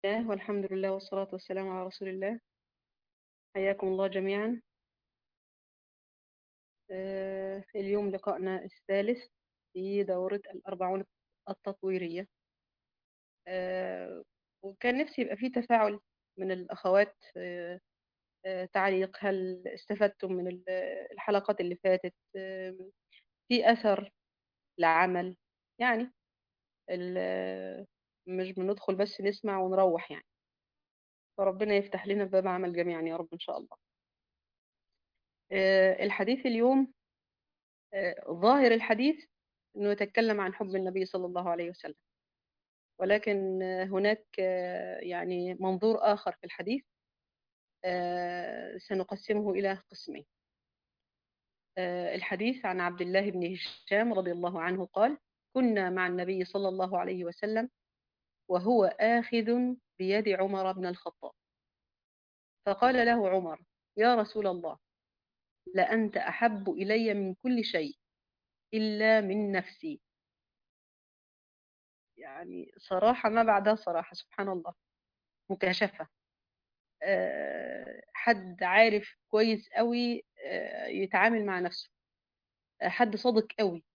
الله والحمد لله والصلاة والسلام على رسول الله حياكم الله جميعا آه، اليوم لقائنا الثالث في دورة الأربعون التطويرية آه، وكان نفسي يبقى فيه تفاعل من الأخوات آه، آه، تعليق هل استفدتم من ال- الحلقات اللي فاتت آه، في أثر لعمل يعني ال- مش بندخل بس نسمع ونروح يعني فربنا يفتح لنا باب عمل جميعا يا رب إن شاء الله آه، الحديث اليوم آه، ظاهر الحديث أنه يتكلم عن حب النبي صلى الله عليه وسلم ولكن آه، هناك آه، يعني منظور آخر في الحديث آه، سنقسمه إلى قسمين آه، الحديث عن عبد الله بن هشام رضي الله عنه قال كنا مع النبي صلى الله عليه وسلم وهو آخذ بيد عمر بن الخطاب فقال له عمر يا رسول الله لأنت أحب إلي من كل شيء إلا من نفسي يعني صراحة ما بعدها صراحة سبحان الله مكاشفة آه، حد عارف كويس قوي آه، يتعامل مع نفسه آه، حد صادق قوي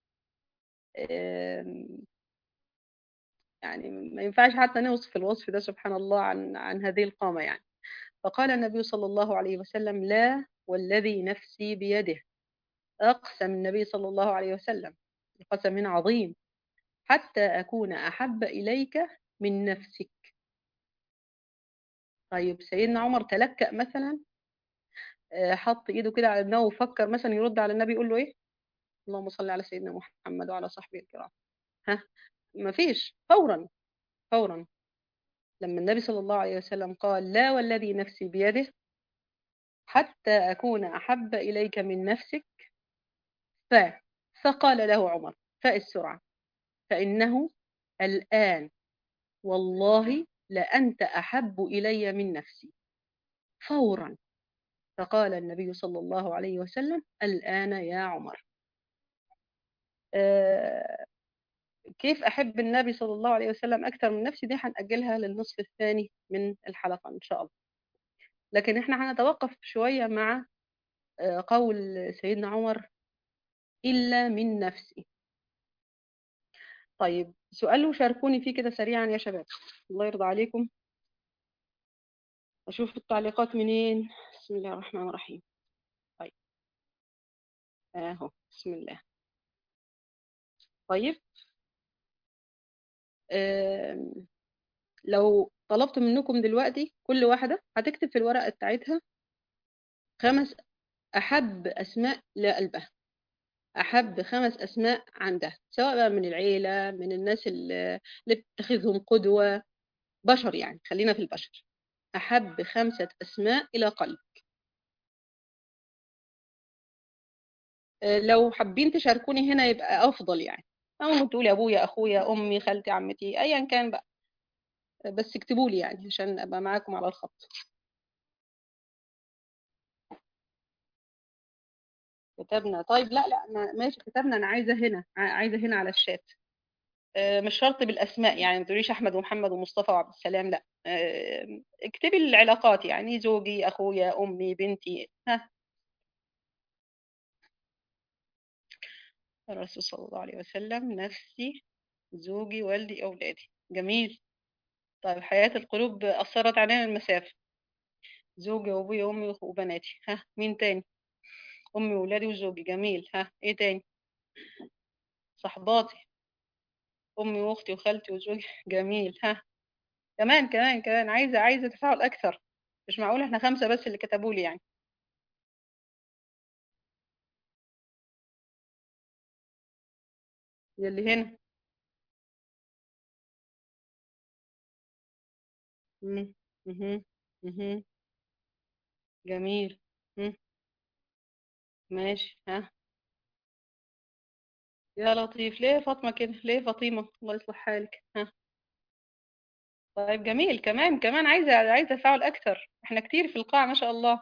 آم، يعني ما ينفعش حتى نوصف الوصف ده سبحان الله عن عن هذه القامة يعني فقال النبي صلى الله عليه وسلم لا والذي نفسي بيده أقسم النبي صلى الله عليه وسلم القسم هنا عظيم حتى أكون أحب إليك من نفسك طيب سيدنا عمر تلكأ مثلا آه، حط ايده كده على دماغه وفكر مثلا يرد على النبي يقول له ايه اللهم صل على سيدنا محمد وعلى صحبه الكرام ها مفيش فورا فورا لما النبي صلى الله عليه وسلم قال لا والذي نفسي بيده حتى أكون أحب إليك من نفسك ف فقال له عمر فالسرعة فإنه الآن والله لأنت أحب إلي من نفسي فورا فقال النبي صلى الله عليه وسلم الآن يا عمر آه، كيف أحب النبي صلى الله عليه وسلم أكثر من نفسي دي هنأجلها للنصف الثاني من الحلقة إن شاء الله لكن إحنا هنتوقف شوية مع آه، قول سيدنا عمر إلا من نفسي طيب سؤال شاركوني فيه كده سريعا يا شباب الله يرضى عليكم أشوف التعليقات منين بسم الله الرحمن الرحيم طيب أهو بسم الله طيب آم، لو طلبت منكم دلوقتي كل واحدة هتكتب في الورقة بتاعتها خمس أحب أسماء لقلبها أحب خمس أسماء عندها سواء بقى من العيلة من الناس اللي اللي بتتخذهم قدوة بشر يعني خلينا في البشر أحب خمسة أسماء إلى قلب آه، لو حابين تشاركوني هنا يبقى أفضل يعني أو ممكن تقولي أبويا أخويا أمي خالتي عمتي أيا كان بقى آه، بس اكتبوا لي يعني عشان أبقى معاكم على الخط كتبنا طيب لا لا أنا ماشي كتبنا أنا عايزة هنا ع- عايزة هنا على الشات آه، مش شرط بالأسماء يعني ما تقوليش أحمد ومحمد ومصطفى وعبد السلام لا آه، اكتبي العلاقات يعني زوجي أخويا أمي بنتي ها الرسول صلى الله عليه وسلم نفسي زوجي والدي أولادي جميل طيب حياة القلوب أثرت علينا المسافة زوجي وأبويا وأمي وبناتي ها مين تاني أمي وولادي وزوجي جميل ها إيه تاني صحباتي أمي وأختي وخالتي وزوجي جميل ها كمان كمان كمان عايزة عايزة تفاعل أكثر مش معقول إحنا خمسة بس اللي كتبوا لي يعني يلي هنا مم. مهم. مهم. جميل مم. ماشي ها يا لطيف ليه فاطمة كده ليه فاطمة الله يصلح حالك ها طيب جميل كمان كمان عايزة عايزة تفاعل أكثر إحنا كتير في القاعة ما شاء الله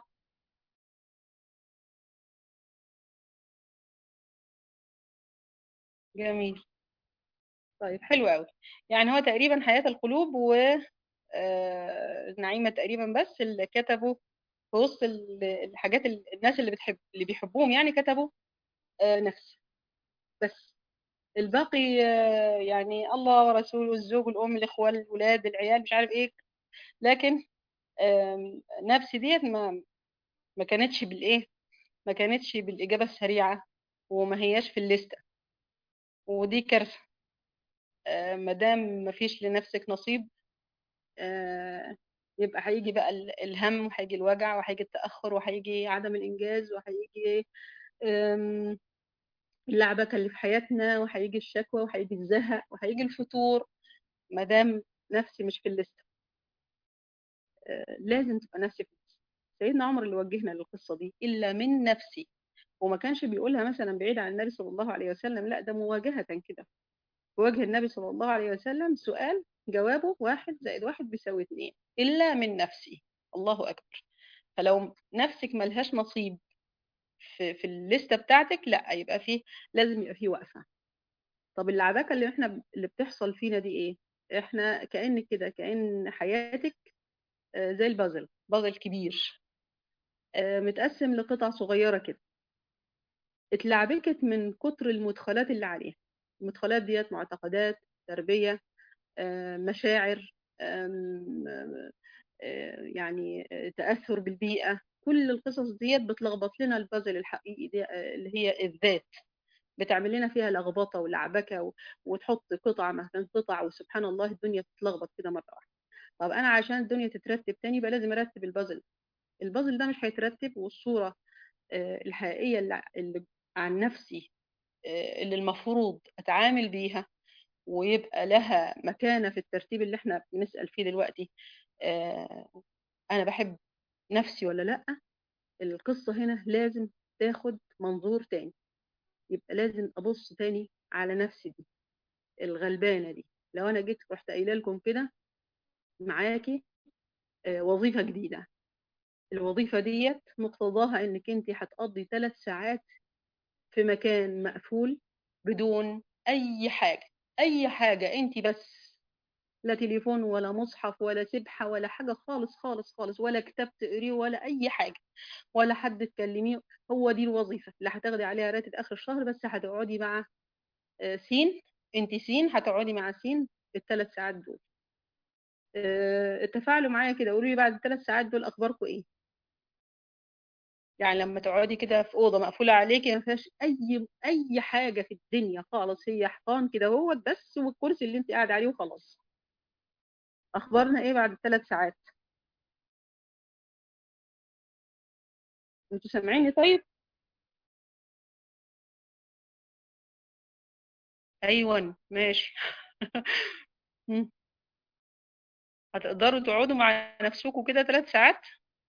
جميل طيب حلو قوي يعني هو تقريبا حياة القلوب و آه، نعيمة تقريبا بس اللي كتبوا في وسط ال- الحاجات ال- الناس اللي بتحب اللي بيحبوهم يعني كتبوا آه، نفسي بس الباقي آه، يعني الله ورسوله الزوج الأم الإخوة الأولاد العيال مش عارف إيه لكن آم، نفسي ديت ما ما كانتش بالإيه ما كانتش بالإجابة السريعة وما هياش في الليستة ودي كارثة آه، ما دام ما فيش لنفسك نصيب آه، يبقى هيجي بقى ال- الهم وهيجي الوجع وهيجي التأخر وهيجي عدم الإنجاز وهيجي آم، اللعبكة اللي في حياتنا وهيجي الشكوى وهيجي الزهق وهيجي الفتور ما دام نفسي مش في الليستة آه، لازم تبقى نفسي في الليستة سيدنا عمر اللي وجهنا للقصة دي إلا من نفسي وما كانش بيقولها مثلا بعيد عن النبي صلى الله عليه وسلم لا ده مواجهة كده في وجه النبي صلى الله عليه وسلم سؤال جوابه واحد زائد واحد بيساوي اتنين إلا من نفسي الله أكبر فلو نفسك ملهاش نصيب في, في الليستة بتاعتك لا يبقى فيه لازم يبقى فيه وقفة طب اللعبكة اللي احنا اللي بتحصل فينا دي ايه احنا كأنك كده كأن حياتك آه، زي البازل بازل كبير آه، متقسم لقطع صغيرة كده اتلعبكت من كتر المدخلات اللي عليها المدخلات ديت معتقدات تربية آه، مشاعر آم، آه، يعني آه، تأثر بالبيئة كل القصص ديت بتلخبط لنا البازل الحقيقي دي آه، اللي هي الذات بتعمل لنا فيها لخبطة ولعبكة و- وتحط قطع مكان قطع وسبحان الله الدنيا بتتلخبط كده مرة واحدة طب أنا عشان الدنيا تترتب تاني يبقى لازم أرتب البازل البازل ده مش هيترتب والصورة آه، الحقيقية اللي اللي عن نفسي آه، اللي المفروض أتعامل بيها ويبقى لها مكانة في الترتيب اللي احنا بنسأل فيه دلوقتي آه، أنا بحب نفسي ولا لأ القصة هنا لازم تاخد منظور تاني يبقى لازم أبص تاني على نفسي دي الغلبانة دي لو أنا جيت رحت قايله لكم كده معاكي آه، وظيفة جديدة الوظيفة ديت مقتضاها إنك أنت هتقضي ثلاث ساعات في مكان مقفول بدون أي حاجة أي حاجة أنت بس لا تليفون ولا مصحف ولا سبحة ولا حاجة خالص خالص خالص ولا كتاب تقريه ولا أي حاجة ولا حد تكلميه هو دي الوظيفة اللي هتاخدي عليها راتب آخر الشهر بس هتقعدي مع آه، سين انت سين هتقعدي مع سين في الثلاث ساعات دول آه، تفاعلوا معايا كده قولوا لي بعد الثلاث ساعات دول أخباركم إيه يعني لما تقعدي كده في أوضة مقفولة عليكي ما فيهاش أي أي حاجة في الدنيا خالص هي حيطان كده هو بس والكرسي اللي أنت قاعدة عليه وخلاص أخبارنا إيه بعد الثلاث ساعات أنتوا سامعيني طيب أيوة ماشي مم. هتقدروا تقعدوا مع نفسكم كده ثلاث ساعات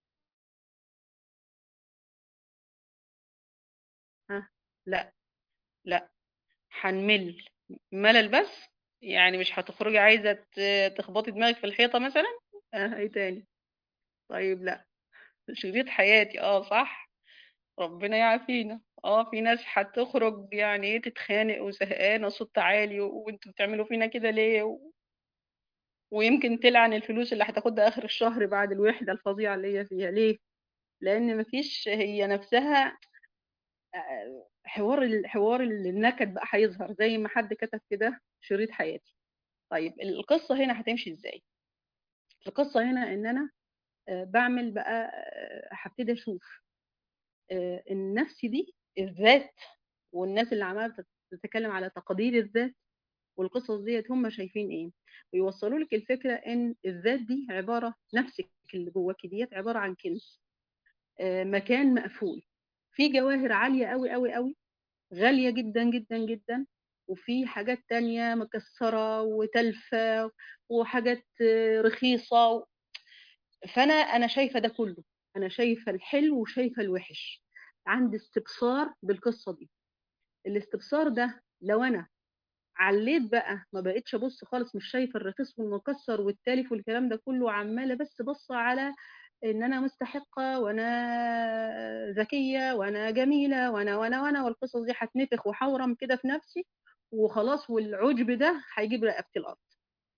ها لا لا هنمل ملل بس يعني مش هتخرجي عايزة ت- تخبطي دماغك في الحيطة مثلا اه ايه تاني طيب لا شريط حياتي اه صح ربنا يعافينا اه في ناس هتخرج يعني ايه تتخانق وزهقانة صوت عالي و- وانتوا بتعملوا فينا كده ليه و... ويمكن تلعن الفلوس اللي هتاخدها اخر الشهر بعد الوحدة الفظيعة اللي هي فيها ليه لان مفيش هي نفسها آه، حوار الحوار النكد بقى هيظهر زي ما حد كتب كده شريط حياتي طيب القصة هنا هتمشي ازاي القصة هنا ان انا آه، بعمل بقى آه، هبتدي اشوف آه، النفس دي الذات والناس اللي عماله تتكلم على تقدير الذات والقصص ديت هم شايفين ايه ويوصلوا لك الفكره ان الذات دي عباره نفسك اللي جواكي ديت عباره عن كنز آه، مكان مقفول في جواهر عاليه قوي قوي قوي غاليه جدا جدا جدا وفي حاجات تانية مكسرة وتلفة وحاجات آه، رخيصة فانا انا شايفه ده كله انا شايفه الحلو وشايفه الوحش عندي استبصار بالقصه دي الاستبصار ده لو انا عليت بقى ما بقتش ابص خالص مش شايفه الرخيص والمكسر والتالف والكلام ده كله عماله بس بص على ان انا مستحقه وانا ذكيه وانا جميله وانا وانا وانا والقصص دي هتنفخ وحورم كده في نفسي وخلاص والعجب ده هيجيب رقبتي الارض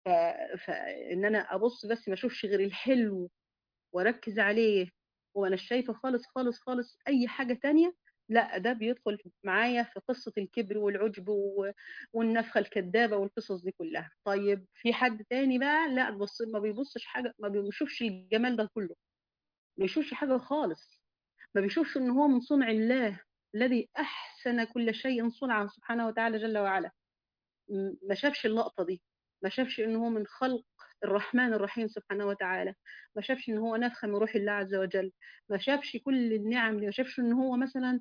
ف... فان انا ابص بس ما اشوفش غير الحلو واركز عليه وانا شايفه خالص خالص خالص اي حاجه تانية لا ده بيدخل معايا في قصه الكبر والعجب و... والنفخه الكذابه والقصص دي كلها طيب في حد تاني بقى لا بص ما بيبصش حاجه ما بيشوفش الجمال ده كله ما بيشوفش حاجه خالص ما بيشوفش ان هو من صنع الله الذي احسن كل شيء صنعا سبحانه وتعالى جل وعلا ما شافش اللقطه دي ما شافش ان هو من خلق الرحمن الرحيم سبحانه وتعالى ما شافش ان هو نفخه من روح الله عز وجل ما شافش كل النعم ما شافش ان هو مثلا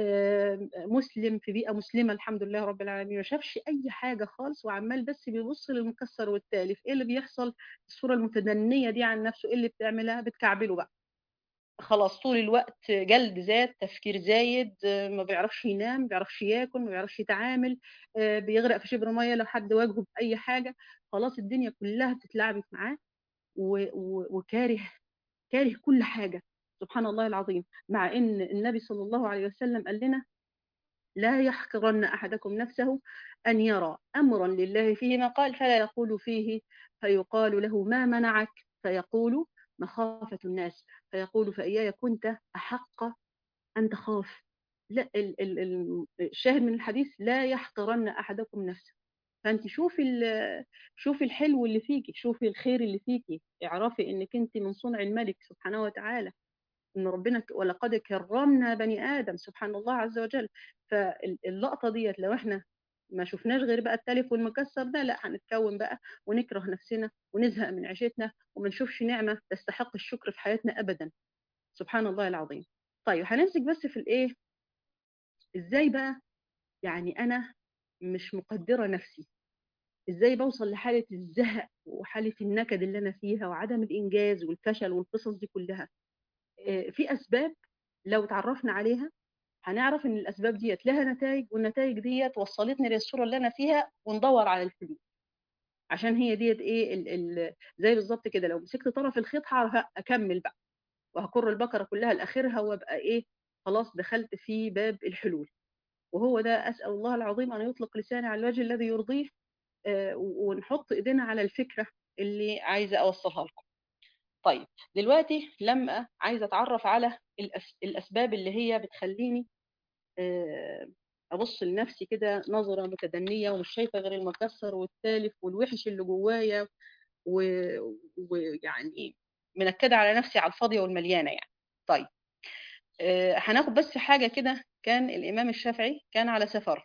مسلم في بيئه مسلمه الحمد لله رب العالمين ما شافش اي حاجه خالص وعمال بس بيبص للمكسر والتالف ايه اللي بيحصل الصوره المتدنيه دي عن نفسه ايه اللي بتعملها بتكعبله بقى خلاص طول الوقت جلد ذات تفكير زايد ما بيعرفش ينام ما بيعرفش ياكل ما بيعرفش يتعامل بيغرق في شبر ميه لو حد واجهه باي حاجه خلاص الدنيا كلها بتتلعبك معاه وكاره كاره كل حاجه سبحان الله العظيم مع ان النبي صلى الله عليه وسلم قال لنا لا يحقرن احدكم نفسه ان يرى امرا لله فيه ما قال فلا يقول فيه فيقال له ما منعك فيقول مخافة الناس فيقول فإياي كنت أحق أن تخاف لا ال ال ال الشاهد من الحديث لا يحقرن أحدكم نفسه فأنت شوفي شوفي الحلو اللي فيكي شوفي الخير اللي فيكي اعرفي إنك أنت من صنع الملك سبحانه وتعالى إن ربنا ولقد كرمنا بني آدم سبحان الله عز وجل فاللقطة ديت لو إحنا ما شفناش غير بقى التالف والمكسر ده لا هنتكون بقى ونكره نفسنا ونزهق من عيشتنا وما نشوفش نعمة تستحق الشكر في حياتنا أبدا سبحان الله العظيم طيب هنمسك بس في الإيه إزاي بقى يعني أنا مش مقدرة نفسي إزاي بوصل لحالة الزهق وحالة النكد اللي أنا فيها وعدم الإنجاز والفشل والقصص دي كلها في أسباب لو تعرفنا عليها هنعرف ان الاسباب ديت لها نتائج والنتائج ديت وصلتني للصوره اللي انا فيها وندور على الحلول عشان هي ديت ايه ال ال زي بالظبط كده لو مسكت طرف الخيط هعرف اكمل بقى وهكر البقره كلها لاخرها وابقى ايه خلاص دخلت في باب الحلول وهو ده اسال الله العظيم ان يطلق لساني على الوجه الذي يرضيه آه ونحط ايدينا على الفكره اللي عايزه اوصلها لكم طيب دلوقتي لما عايزه اتعرف على الاسباب اللي هي بتخليني ابص لنفسي كده نظره متدنيه ومش شايفه غير المكسر والتالف والوحش اللي جوايا ويعني منكده على نفسي على الفاضيه والمليانه يعني طيب هناخد بس حاجه كده كان الامام الشافعي كان على سفر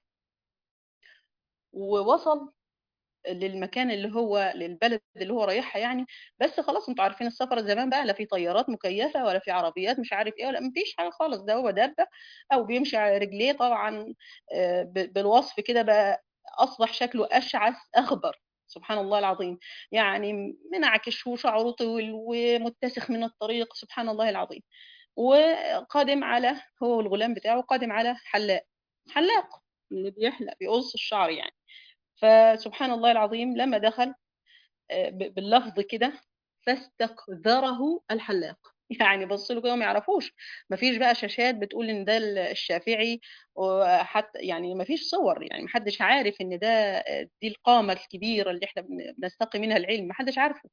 ووصل للمكان اللي هو للبلد اللي هو رايحها يعني بس خلاص انتوا عارفين السفر زمان بقى لا في طيارات مكيفه ولا في عربيات مش عارف ايه ولا مفيش حاجه خالص ده هو دابه او بيمشي على رجليه طبعا بالوصف كده بقى اصبح شكله اشعث اخضر سبحان الله العظيم يعني منعكش وشعره طويل ومتسخ من الطريق سبحان الله العظيم وقادم على هو والغلام بتاعه قادم على حلاق حلاق اللي بيحلق بيقص الشعر يعني فسبحان الله العظيم لما دخل باللفظ كده فاستقذره الحلاق يعني بص له كده ما يعرفوش ما فيش بقى شاشات بتقول ان ده الشافعي وحتى يعني ما فيش صور يعني ما حدش عارف ان ده دي القامه الكبيره اللي احنا بنستقي منها العلم ما حدش عارفه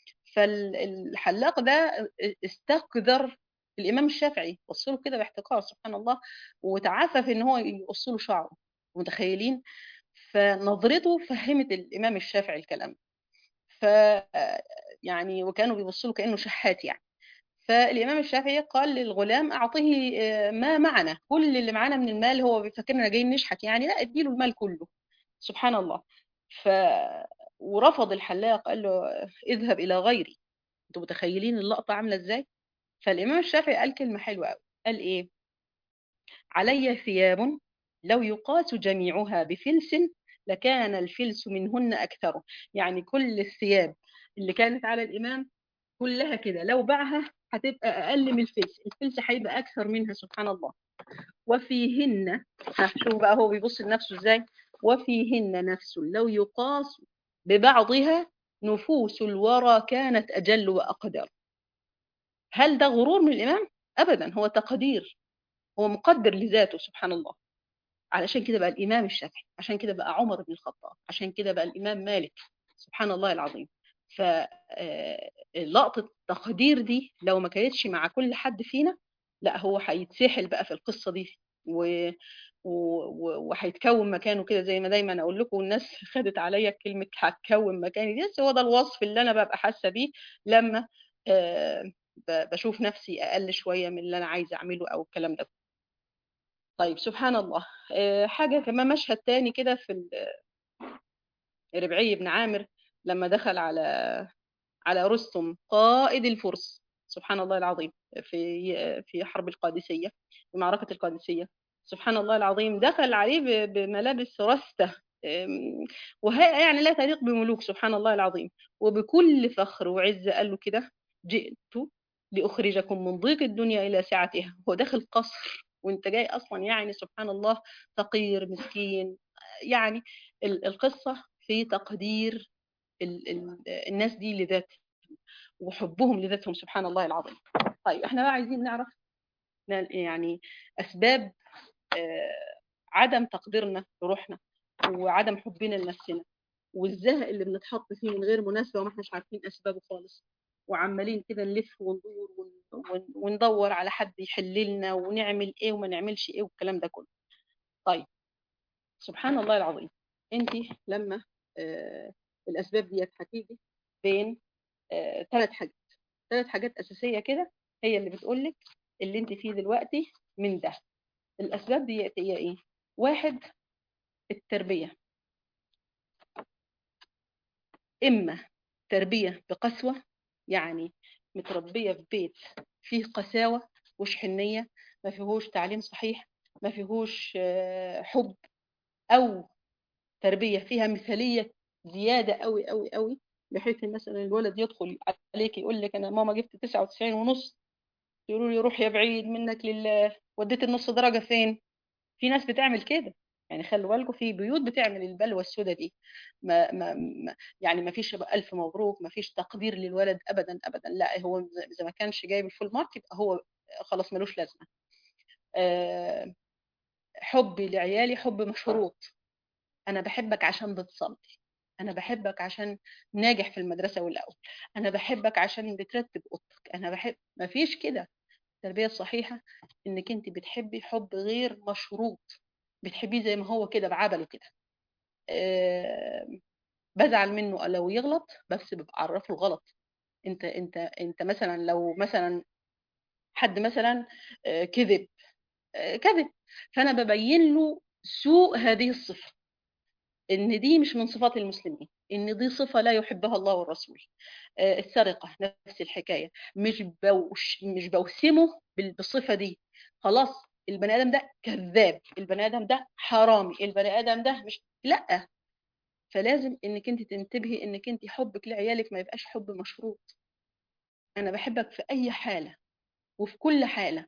فالحلاق ده استقذر الامام الشافعي بص له كده باحتقار سبحان الله وتعفف ان هو يقص له شعره متخيلين فنظرته فهمت الامام الشافعي الكلام ف يعني وكانوا بيبصوا له كانه شحات يعني فالامام الشافعي قال للغلام اعطيه ما معنا كل اللي معانا من المال هو بيفكرنا جايين نشحت يعني لا اديله المال كله سبحان الله ف ورفض الحلاق قال له اذهب الى غيري انتوا متخيلين اللقطه عامله ازاي فالامام الشافعي قال كلمه حلوه قوي قال ايه علي ثياب لو يقاس جميعها بفلس لكان الفلس منهن أكثر يعني كل الثياب اللي كانت على الإمام كلها كده لو باعها هتبقى أقل من الفلس الفلس هيبقى أكثر منها سبحان الله وفيهن شوف بقى هو بيبص لنفسه إزاي وفيهن نفس لو يقاس ببعضها نفوس الورى كانت أجل وأقدر هل ده غرور من الإمام؟ أبدا هو تقدير هو مقدر لذاته سبحان الله علشان كده بقى الإمام الشافعي عشان كده بقى عمر بن الخطاب عشان كده بقى الإمام مالك سبحان الله العظيم فلقطة التقدير دي لو ما كانتش مع كل حد فينا لا هو هيتسحل بقى في القصة دي و وهيتكون مكانه كده زي ما دايما اقول لكم الناس خدت عليا كلمه هتكون مكاني دي بس هو ده الوصف اللي انا ببقى حاسه بيه لما بشوف نفسي اقل شويه من اللي انا عايزه اعمله او الكلام ده طيب سبحان الله حاجه كمان مشهد تاني كده في ربعي بن عامر لما دخل على على رستم قائد الفرس سبحان الله العظيم في في حرب القادسيه في معركه القادسيه سبحان الله العظيم دخل عليه بملابس رسته وهي يعني لا تليق بملوك سبحان الله العظيم وبكل فخر وعزه قال له كده جئت لاخرجكم من ضيق الدنيا الى سعتها هو داخل قصر وانت جاي اصلا يعني سبحان الله فقير مسكين يعني القصه في تقدير ال ال الناس دي لذاتهم وحبهم لذاتهم سبحان الله العظيم طيب احنا بقى عايزين نعرف يعني اسباب عدم تقديرنا لروحنا وعدم حبنا لنفسنا والزهق اللي بنتحط فيه من غير مناسبه وما احناش عارفين اسبابه خالص وعمالين كده نلف وندور وندور على حد يحل لنا ونعمل ايه وما نعملش ايه والكلام ده كله طيب سبحان الله العظيم انت لما آه الاسباب ديت هتيجي بين ثلاث آه حاجات ثلاث حاجات اساسيه كده هي اللي بتقول لك اللي انت فيه دلوقتي من ده الاسباب دي هي ايه واحد التربيه اما تربيه بقسوه يعني متربيه في بيت فيه قساوه وشحنيه ما فيهوش تعليم صحيح ما فيهوش حب او تربيه فيها مثاليه زياده قوي قوي قوي بحيث مثلا الولد يدخل عليك يقول لك انا ماما جبت 99 ونص يقولوا لي روح يا بعيد منك لله وديت النص درجه فين في ناس بتعمل كده يعني خلوا بالكم في بيوت بتعمل البلوى السوداء دي ما, ما, ما يعني ما فيش الف مبروك ما فيش تقدير للولد ابدا ابدا لا هو اذا ما كانش جايب الفول مارك يبقى هو خلاص ملوش لازمه أه حبي لعيالي حب مشروط انا بحبك عشان بتصلي انا بحبك عشان ناجح في المدرسه والاول انا بحبك عشان بترتب اوضتك انا بحب ما فيش كده التربيه الصحيحه انك انت بتحبي حب غير مشروط بتحبيه زي ما هو كده بعبله كده أه بزعل منه لو يغلط بس ببقى اعرفه الغلط انت انت انت مثلا لو مثلا حد مثلا كذب كذب فانا ببين له سوء هذه الصفه ان دي مش من صفات المسلمين ان دي صفه لا يحبها الله والرسول السرقه نفس الحكايه مش بوش مش بوسمه بالصفه دي خلاص البني ادم ده كذاب البني ادم ده حرامي البني ادم ده مش لا فلازم انك انت تنتبهي انك انت حبك لعيالك ما يبقاش حب مشروط انا بحبك في اي حاله وفي كل حاله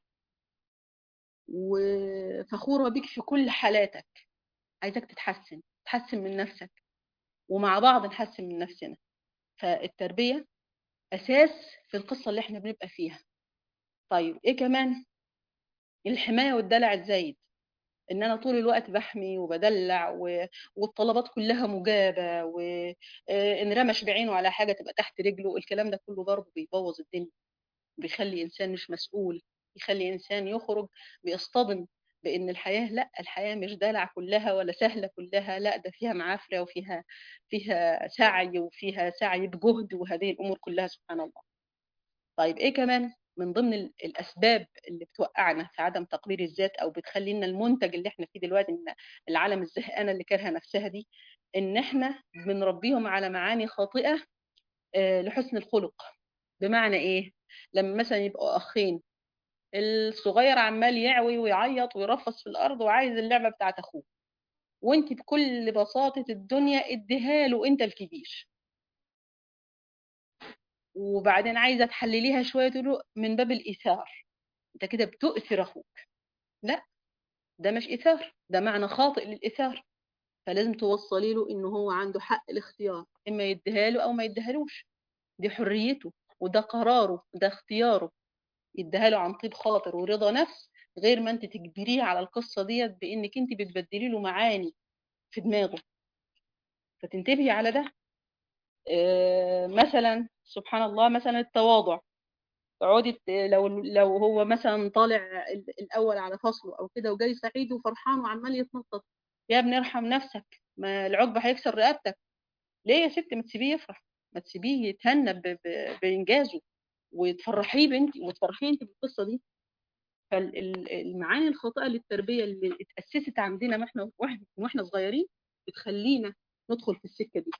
وفخوره بيك في كل حالاتك عايزاك تتحسن تحسن من نفسك ومع بعض نحسن من نفسنا فالتربيه اساس في القصه اللي احنا بنبقى فيها طيب ايه كمان الحمايه والدلع الزايد ان انا طول الوقت بحمي وبدلع و... والطلبات كلها مجابه وان رمش بعينه على حاجه تبقى تحت رجله الكلام ده كله برضه بيبوظ الدنيا بيخلي انسان مش مسؤول يخلي انسان يخرج بيصطدم بان الحياه لا الحياه مش دلع كلها ولا سهله كلها لا ده فيها معافره وفيها فيها سعي وفيها سعي بجهد وهذه الامور كلها سبحان الله طيب ايه كمان من ضمن الاسباب اللي بتوقعنا في عدم تقدير الذات او بتخلينا المنتج اللي احنا فيه دلوقتي من العالم الزهقانه اللي كارهه نفسها دي ان احنا بنربيهم على معاني خاطئه لحسن الخلق بمعنى ايه لما مثلا يبقوا اخين الصغير عمال يعوي ويعيط ويرفص في الارض وعايز اللعبه بتاعت اخوه وانت بكل بساطه الدنيا اديها له انت الكبير وبعدين عايزه تحلليها شويه تقول من باب الايثار انت كده بتؤثر اخوك لا ده مش ايثار ده معنى خاطئ للايثار فلازم توصلي له انه هو عنده حق الاختيار اما يديها له او ما يديهالوش دي حريته وده قراره ده اختياره يديها له عن طيب خاطر ورضا نفس غير ما انت تجبريه على القصه ديت بانك انت بتبدلي له معاني في دماغه فتنتبهي على ده آه، مثلا سبحان الله مثلا التواضع تقعدي ت- لو لو هو مثلا طالع ال- الاول على فصله او كده وجاي سعيد وفرحان وعمال يتنطط يا ابني ارحم نفسك ما العقبه هيكسر رقبتك ليه يا ست ما تسيبيه يفرح ما تسيبيه يتهنى ب- ب- بانجازه وتفرحيه بنتي وتفرحيه انت بالقصه دي فالمعاني الخاطئه للتربيه اللي اتاسست عندنا ما احنا واحنا واحنا صغيرين بتخلينا ندخل في السكه دي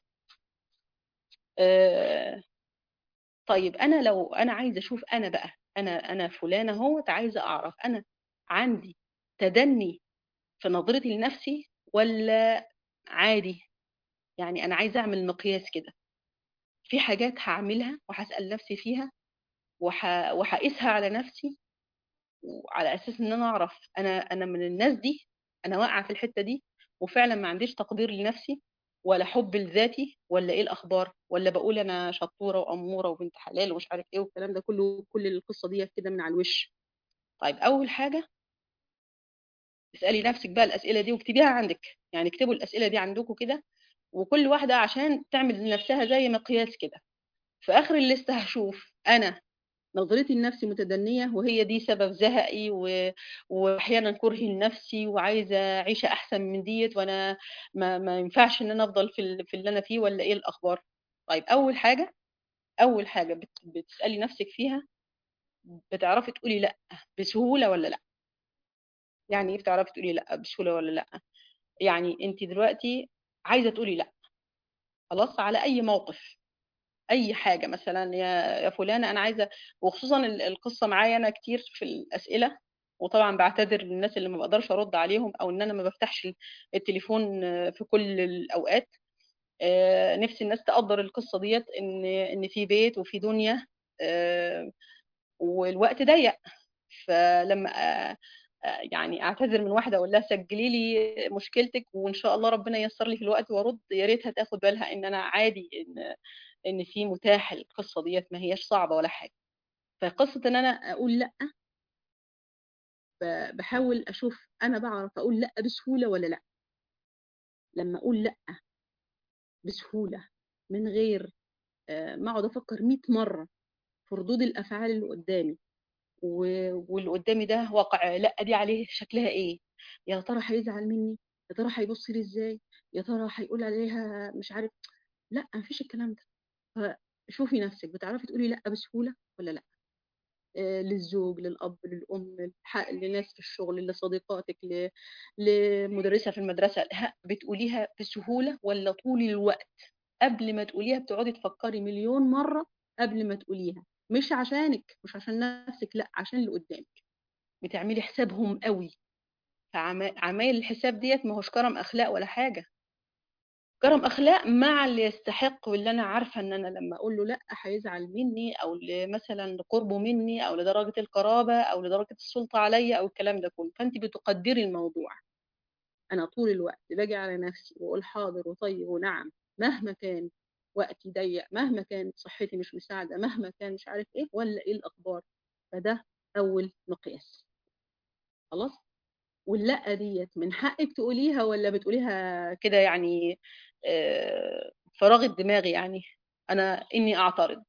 آه، طيب انا لو انا عايزه اشوف انا بقى انا انا فلانه اهوت عايزه اعرف انا عندي تدني في نظرتي لنفسي ولا عادي يعني انا عايزه اعمل مقياس كده في حاجات هعملها وهسال نفسي فيها وح... وهقيسها على نفسي وعلى اساس ان انا اعرف انا انا من الناس دي انا واقعه في الحته دي وفعلا ما عنديش تقدير لنفسي ولا حب لذاتي ولا ايه الاخبار ولا بقول انا شطوره واموره وبنت حلال ومش عارف ايه والكلام ده كله كل القصه دي كده من على الوش طيب اول حاجه اسالي نفسك بقى الاسئله دي واكتبيها عندك يعني اكتبوا الاسئله دي عندكم كده وكل واحده عشان تعمل لنفسها زي مقياس كده في اخر الليسته هشوف انا نظرتي لنفسي متدنية وهي دي سبب زهقي و... وأحيانا كرهي لنفسي وعايزة عيشة أحسن من ديت وأنا ما, ما ينفعش إن أنا أفضل في, ال... في اللي أنا فيه ولا إيه الأخبار طيب أول حاجة أول حاجة بت... بتسألي نفسك فيها بتعرفي تقولي لأ بسهولة ولا لأ يعني إيه بتعرفي تقولي لأ بسهولة ولا لأ يعني أنت دلوقتي عايزة تقولي لأ خلاص على أي موقف اي حاجه مثلا يا يا فلانه انا عايزه وخصوصا ال- القصه معايا انا كتير في الاسئله وطبعا بعتذر للناس اللي ما بقدرش ارد عليهم او ان انا ما بفتحش التليفون آه، في كل الاوقات آه، نفسي الناس تقدر القصه ديت ان ان في بيت وفي دنيا آه، والوقت ضيق فلما آه، آه، يعني اعتذر من واحده اقول لها سجلي لي مشكلتك وان شاء الله ربنا ييسر لي في الوقت وارد يا ريتها تاخد بالها ان انا عادي ان ان في متاح القصه ديت ما هياش صعبه ولا حاجه فقصه ان انا اقول لا ب- بحاول اشوف انا بعرف اقول لا بسهوله ولا لا لما اقول لا بسهوله من غير آه، ما اقعد افكر 100 مره في ردود الافعال اللي قدامي و- واللي قدامي ده واقع لا دي عليه شكلها ايه يا ترى هيزعل مني يا ترى هيبص لي ازاي يا ترى هيقول عليها مش عارف لا مفيش الكلام ده فشوفي نفسك بتعرفي تقولي لا بسهوله ولا لا آه، للزوج للأب للأم للح- لناس في الشغل لصديقاتك ل- لمدرسة في المدرسة ها، بتقوليها بسهولة ولا طول الوقت قبل ما تقوليها بتقعدي تفكري مليون مرة قبل ما تقوليها مش عشانك مش عشان نفسك لا عشان اللي قدامك بتعملي حسابهم قوي فعمايل الحساب ديت ما هوش كرم أخلاق ولا حاجة كرم اخلاق مع اللي يستحق واللي انا عارفه ان انا لما اقول له لا هيزعل مني او ل- مثلا لقربه مني او لدرجه القرابه او لدرجه السلطه عليا او الكلام ده كله فانت بتقدري الموضوع انا طول الوقت باجي على نفسي واقول حاضر وطيب ونعم مهما كان وقتي ضيق مهما كانت صحتي مش مساعده مهما كان مش عارف ايه ولا ايه الاخبار فده اول مقياس خلاص واللأ ديت من حقك تقوليها ولا بتقوليها كده يعني آه، فراغ الدماغ يعني انا اني اعترض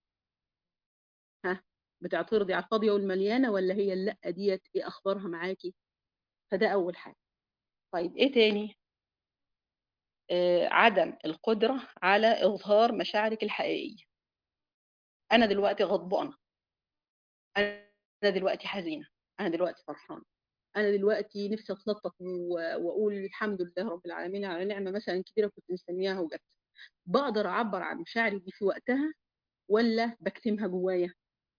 ها بتعترضي على الفاضيه والمليانه ولا هي اللأ ديت ايه اخبارها معاكي فده اول حاجه طيب ايه تاني آه، عدم القدره على اظهار مشاعرك الحقيقيه انا دلوقتي غضبانه انا دلوقتي حزينه انا دلوقتي فرحانه انا دلوقتي نفسي اتنطط و- واقول الحمد لله رب العالمين على نعمه مثلا كبيره كنت مستنياها وجت بقدر اعبر عن مشاعري دي في وقتها ولا بكتمها جوايا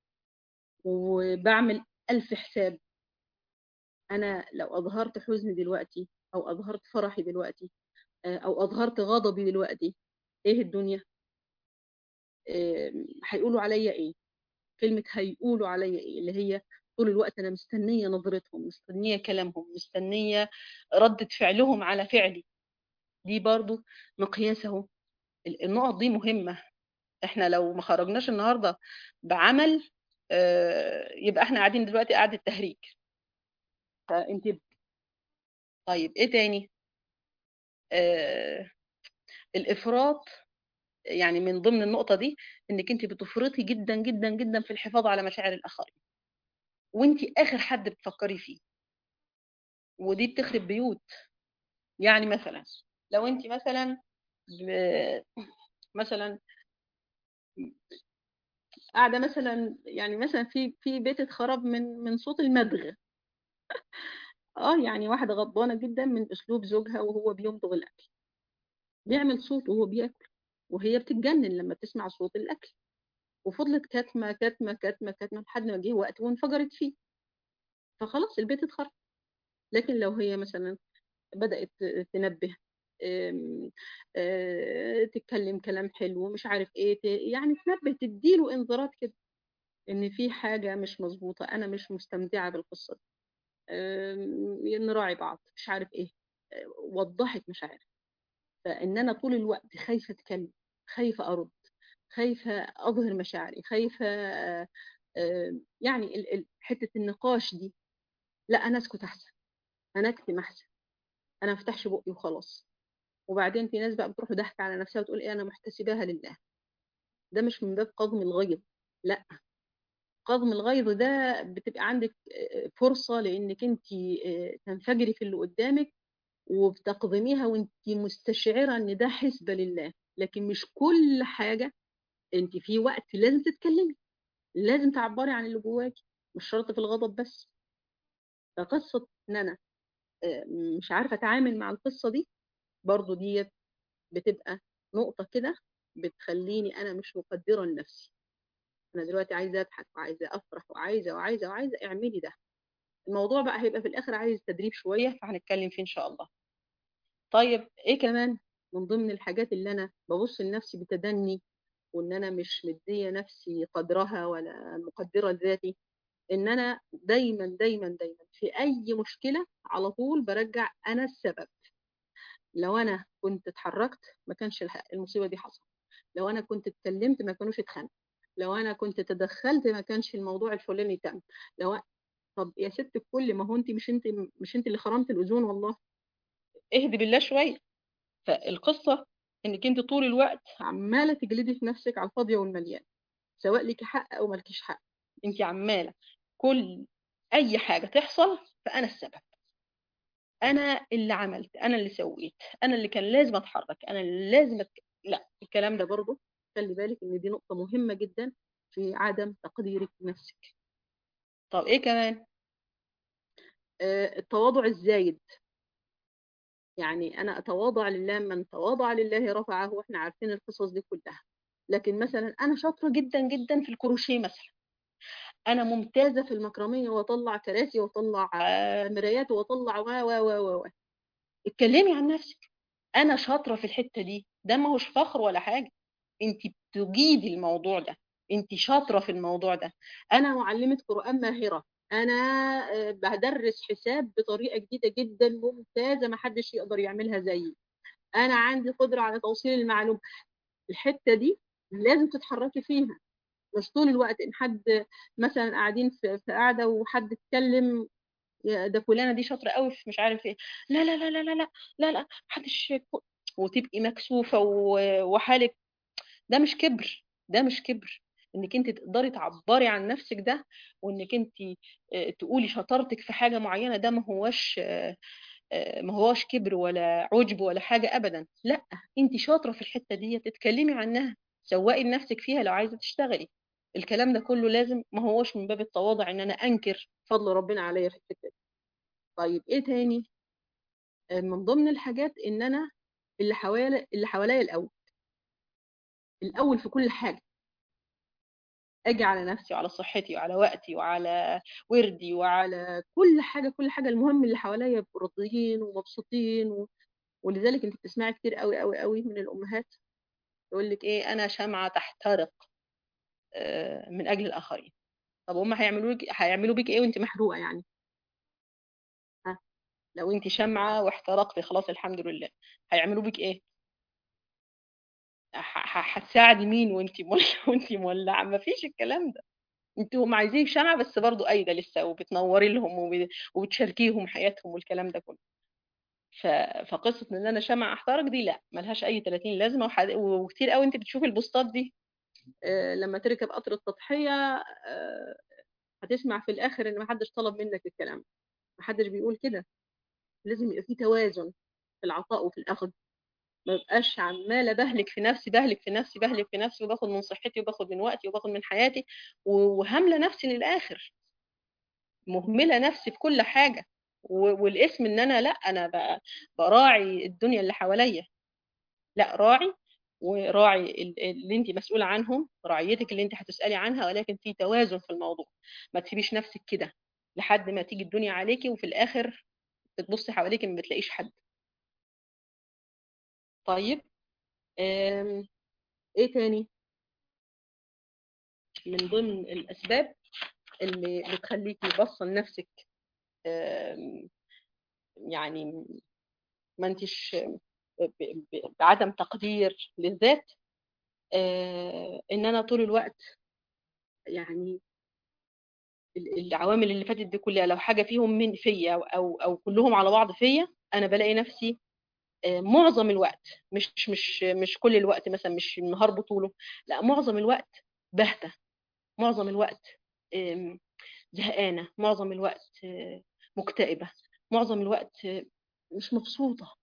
وبعمل الف حساب انا لو اظهرت حزني دلوقتي او اظهرت فرحي دلوقتي آه، او اظهرت غضبي دلوقتي ايه الدنيا آه، هيقولوا عليا ايه كلمة هيقولوا عليا ايه اللي هي طول الوقت انا مستنية نظرتهم مستنية كلامهم مستنية ردة فعلهم على فعلي دي برضو مقياس اهو النقط دي مهمة احنا لو ما خرجناش النهارده بعمل آه، يبقى احنا قاعدين دلوقتي قاعدة تهريج فانت طيب ايه تاني آه الافراط يعني من ضمن النقطة دي انك انت بتفرطي جدا جدا جدا في الحفاظ على مشاعر الاخرين وانت اخر حد بتفكري فيه ودي بتخرب بيوت يعني مثلا لو انت مثلا ب... مثلا قاعده مثلا يعني مثلا في في بيت اتخرب من من صوت المدغ اه يعني واحده غضبانه جدا من اسلوب زوجها وهو بيمضغ الاكل بيعمل صوت وهو بياكل وهي بتتجنن لما تسمع صوت الاكل وفضلت كاتمه كاتمه كاتمه كاتمه لحد ما جه وقت وانفجرت فيه فخلاص البيت اتخرب لكن لو هي مثلا بدأت تنبه آم، آه، تتكلم كلام حلو مش عارف ايه ت- يعني تنبه تديله انذارات كده ان في حاجة مش مظبوطة انا مش مستمتعة بالقصة دي آم، نراعي بعض مش عارف ايه آه، وضحت مشاعرها فان انا طول الوقت خايفة اتكلم خايفة ارد خايفة اظهر مشاعري خايفة آه، آه، يعني ال- ال- حتة النقاش دي لا انا اسكت احسن انا اكتم احسن انا ما افتحش بقي وخلاص وبعدين في ناس بقى بتروح ضحك على نفسها وتقول ايه انا محتسباها لله ده مش من باب قضم الغيظ لا قضم الغيظ ده بتبقى عندك آه، فرصة لانك انت آه، تنفجري في اللي قدامك وبتقضميها وانت مستشعرة ان ده حسبة لله لكن مش كل حاجة انت في وقت لازم تتكلمي لازم تعبري عن اللي جواكي مش شرط في الغضب بس فقصة ان انا آه، مش عارفة اتعامل مع القصة دي برضو دي بتبقى نقطة كده بتخليني أنا مش مقدرة لنفسي أنا دلوقتي عايزة أضحك وعايزة أفرح وعايزة وعايزة وعايزة اعملي ده الموضوع بقى هيبقى في الآخر عايز تدريب شوية فهنتكلم فيه إن شاء الله طيب إيه كمان من ضمن الحاجات اللي أنا ببص لنفسي بتدني وإن أنا مش مدية نفسي قدرها ولا مقدرة لذاتي إن أنا دايما دايما دايما في أي مشكلة على طول برجع أنا السبب لو أنا كنت اتحركت ما كانش الح- المصيبة دي حصلت لو انا كنت اتكلمت ما كانوش اتخانقوا لو انا كنت تدخلت ما كانش الموضوع الفلاني تم لو طب يا ست الكل ما هو انت مش انت مش انت اللي خرمت الاذون والله اهدي بالله شويه فالقصه انك انت طول الوقت عماله تجلدي في نفسك على الفاضيه والمليان سواء ليكي حق او مالكيش حق انت عماله كل اي حاجه تحصل فانا السبب انا اللي عملت انا اللي سويت انا اللي كان لازم اتحرك انا اللي لازم أتك... لا الكلام ده برضه خلي بالك ان دي نقطة مهمة جدا في عدم تقديرك لنفسك طب ايه كمان آه التواضع الزايد يعني انا اتواضع لله من تواضع لله رفعه واحنا عارفين القصص دي كلها لكن مثلا انا شاطرة جدا جدا في الكروشيه مثلا انا ممتازة في المكرمية واطلع كراسي واطلع آه، مرايات واطلع و و و و اتكلمي عن نفسك انا شاطره في الحته دي ده ما هوش فخر ولا حاجه انت بتجيدي الموضوع ده انت شاطره في الموضوع ده انا معلمه قران ماهره انا آه، بدرس حساب بطريقه جديده جدا ممتازه ما حدش يقدر يعملها زيي انا عندي قدره على توصيل المعلومه الحته دي لازم تتحركي فيها مش طول الوقت ان حد مثلا قاعدين في في قاعده وحد اتكلم يا ده فلانه دي شاطره قوي في مش عارف ايه لا لا لا لا لا لا لا لا محدش يكو- وتبقي مكسوفه و- وحالك ده مش كبر ده مش كبر انك انت تقدري تعبري عن نفسك ده وانك انت آه، تقولي شطارتك في حاجه معينه ده ما هوش آه، آه، ما هوش كبر ولا عجب ولا حاجه ابدا لا انت شاطره في الحته دي تتكلمي عنها سوقي لنفسك فيها لو عايزه تشتغلي الكلام ده كله لازم ما هوش من باب التواضع ان انا انكر فضل ربنا عليا في الحته دي طيب ايه تاني آه، من ضمن الحاجات ان انا اللي حوالي اللي حواليا الاول الاول في كل حاجه اجي على نفسي وعلى صحتي وعلى وقتي وعلى وردي وعلى كل حاجه كل حاجه المهم اللي حواليا يبقوا راضيين ومبسوطين و... ولذلك انت بتسمعي كتير قوي قوي قوي من الامهات يقول لك ايه انا شمعه تحترق آه، من اجل الاخرين طب هم هيعملوا لك هيعملوا بيك ايه وانت محروقه يعني ها لو انت شمعه واحترقتي خلاص الحمد لله هيعملوا بيك ايه ح- ح- هتساعدي مين وانت مولعه وانت مولعه ما فيش الكلام ده انتوا هم عايزين شمعة بس برضو قايدة لسه وبتنوري لهم وب- وبتشاركيهم حياتهم والكلام ده كله ف... فقصه ان انا شمع احترق دي لا ملهاش اي 30 لازمه وحد... وكتير قوي انت بتشوفي البوستات دي آه، لما تركب قطر التضحيه آه، هتسمع في الاخر ان محدش طلب منك الكلام محدش بيقول كده لازم يبقى في توازن في العطاء وفي الاخذ ما بقاش عماله بهلك في نفسي بهلك في نفسي بهلك في نفسي وباخد من صحتي وباخد من وقتي وباخد من حياتي و- وهامله نفسي للاخر مهمله نفسي في كل حاجه و- والاسم ان انا لا انا ب- براعي الدنيا اللي حواليا لا راعي وراعي ال- اللي انت مسؤوله عنهم رعيتك اللي انت هتسالي عنها ولكن في توازن في الموضوع ما تسيبيش نفسك كده لحد ما تيجي الدنيا عليكي وفي الاخر بتبصي حواليك ما بتلاقيش حد طيب آم، ايه تاني من ضمن الاسباب اللي بتخليكي باصه لنفسك آم، يعني ما انتش ب- ب- بعدم تقدير للذات آه، ان انا طول الوقت يعني ال- العوامل اللي فاتت دي كلها لو حاجه فيهم من فيا او او كلهم على بعض فيا انا بلاقي نفسي آه، معظم الوقت مش مش مش كل الوقت مثلا مش النهار بطوله لا معظم الوقت بهتة معظم الوقت آم، زهقانة معظم الوقت آه، مكتئبة معظم الوقت آه، مش مبسوطة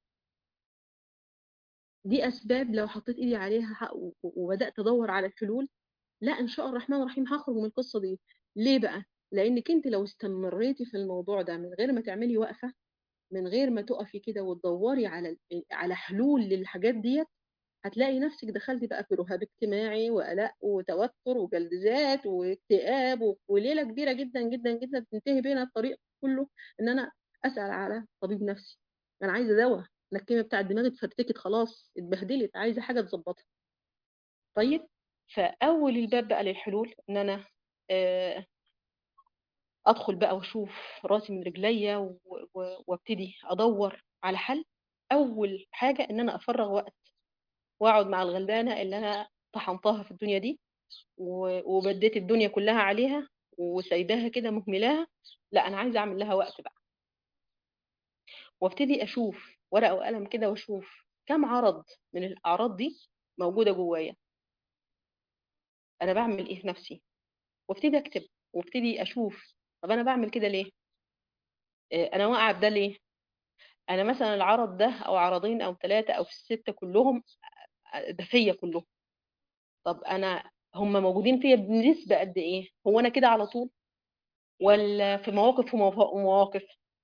دي أسباب لو حطيت إيدي عليها ح- و- وبدأت أدور على الحلول لا إن شاء الرحمن الرحيم هخرج من القصة دي ليه بقى؟ لأنك أنت لو استمريتي في الموضوع ده من غير ما تعملي وقفة من غير ما تقفي كده وتدوري على على حلول للحاجات ديت هتلاقي نفسك دخلتي بقى في رهاب اجتماعي وقلق وتوتر وجلد ذات واكتئاب و- وليله كبيره جدا جدا جدا تنتهي بينا الطريق كله ان انا اسال على طبيب نفسي انا عايزه دواء انا الكيمياء بتاع الدماغ اتفرتكت خلاص اتبهدلت عايزه حاجه تظبطها طيب فاول الباب بقى للحلول ان انا آه، ادخل بقى واشوف راسي من رجليا و- و- وابتدي ادور على حل اول حاجه ان انا افرغ وقت واقعد مع الغلبانه اللي انا طحنتها في الدنيا دي و- وبديت الدنيا كلها عليها وسايباها كده مهملاها لا انا عايزه اعمل لها وقت بقى وابتدي اشوف ورقه وقلم كده واشوف كم عرض من الاعراض دي موجوده جوايا انا بعمل ايه في نفسي وابتدي اكتب وابتدي اشوف طب انا بعمل كده ليه آه، انا واقعه بده ليه انا مثلا العرض ده او عرضين او ثلاثه او في السته كلهم آه، ده فيا كلهم طب انا هم موجودين فيا بنسبه قد ايه هو انا كده على طول ولا في مواقف وموا- ومواقف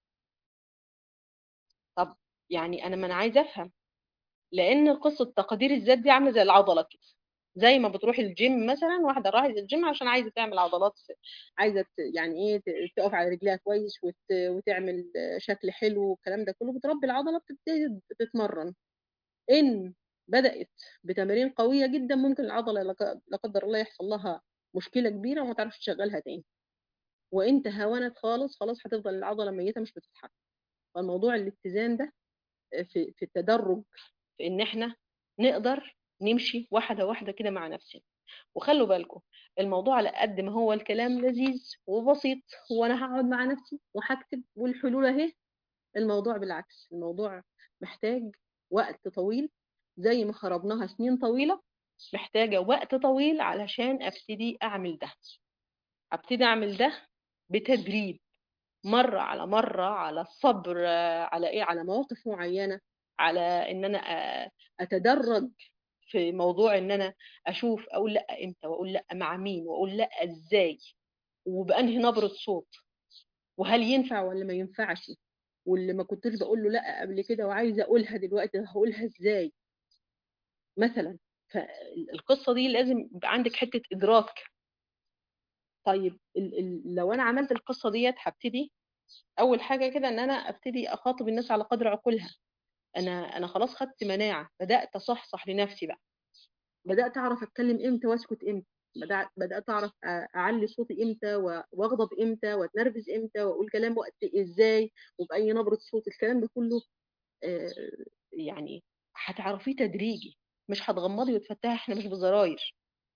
طب يعني انا ما انا عايزه افهم لان قصه تقدير الذات دي عامله زي العضله كده زي ما بتروح الجيم مثلا واحده راحت الجيم عشان عايزه تعمل عضلات عايزه ت- يعني ايه ت- تقف على رجليها كويس وت... وتعمل شكل حلو والكلام ده كله بتربي العضله بتبتدي تتمرن ان بدات بتمارين قويه جدا ممكن العضله لق- لا قدر الله يحصل لها مشكله كبيره وما تعرفش تشغلها تاني وان تهاونت خالص خلاص هتفضل العضله ميته مش بتتحرك فالموضوع الاتزان ده في في التدرج في ان احنا نقدر نمشي واحده واحده كده مع نفسنا وخلوا بالكم الموضوع على قد ما هو الكلام لذيذ وبسيط وانا هقعد مع نفسي وهكتب والحلول اهي الموضوع بالعكس الموضوع محتاج وقت طويل زي ما خربناها سنين طويله محتاجه وقت طويل علشان ابتدي اعمل ده ابتدي اعمل ده بتدريب مرة على مرة على الصبر آه، على ايه على مواقف معينة على ان انا آه، اتدرج في موضوع ان انا اشوف اقول لا امتى واقول لا مع مين واقول لا ازاي وبانهي نبرة صوت وهل ينفع ولا ما ينفعش واللي ما كنتش بقول له لا قبل كده وعايزه اقولها دلوقتي هقولها ازاي مثلا فالقصه دي لازم يبقى عندك حته ادراك طيب ال ال لو انا عملت القصه ديت هبتدي اول حاجه كده ان انا ابتدي اخاطب الناس على قدر عقولها انا انا خلاص خدت مناعه بدات اصحصح لنفسي بقى بدات اعرف اتكلم امتى واسكت امتى بدات بدات اعرف أ- اعلي صوتي امتى و- واغضب امتى واتنرفز امتى واقول كلام وقت ازاي وباي نبره صوت الكلام ده كله آه، يعني هتعرفيه تدريجي مش هتغمضي وتفتحي احنا مش بزراير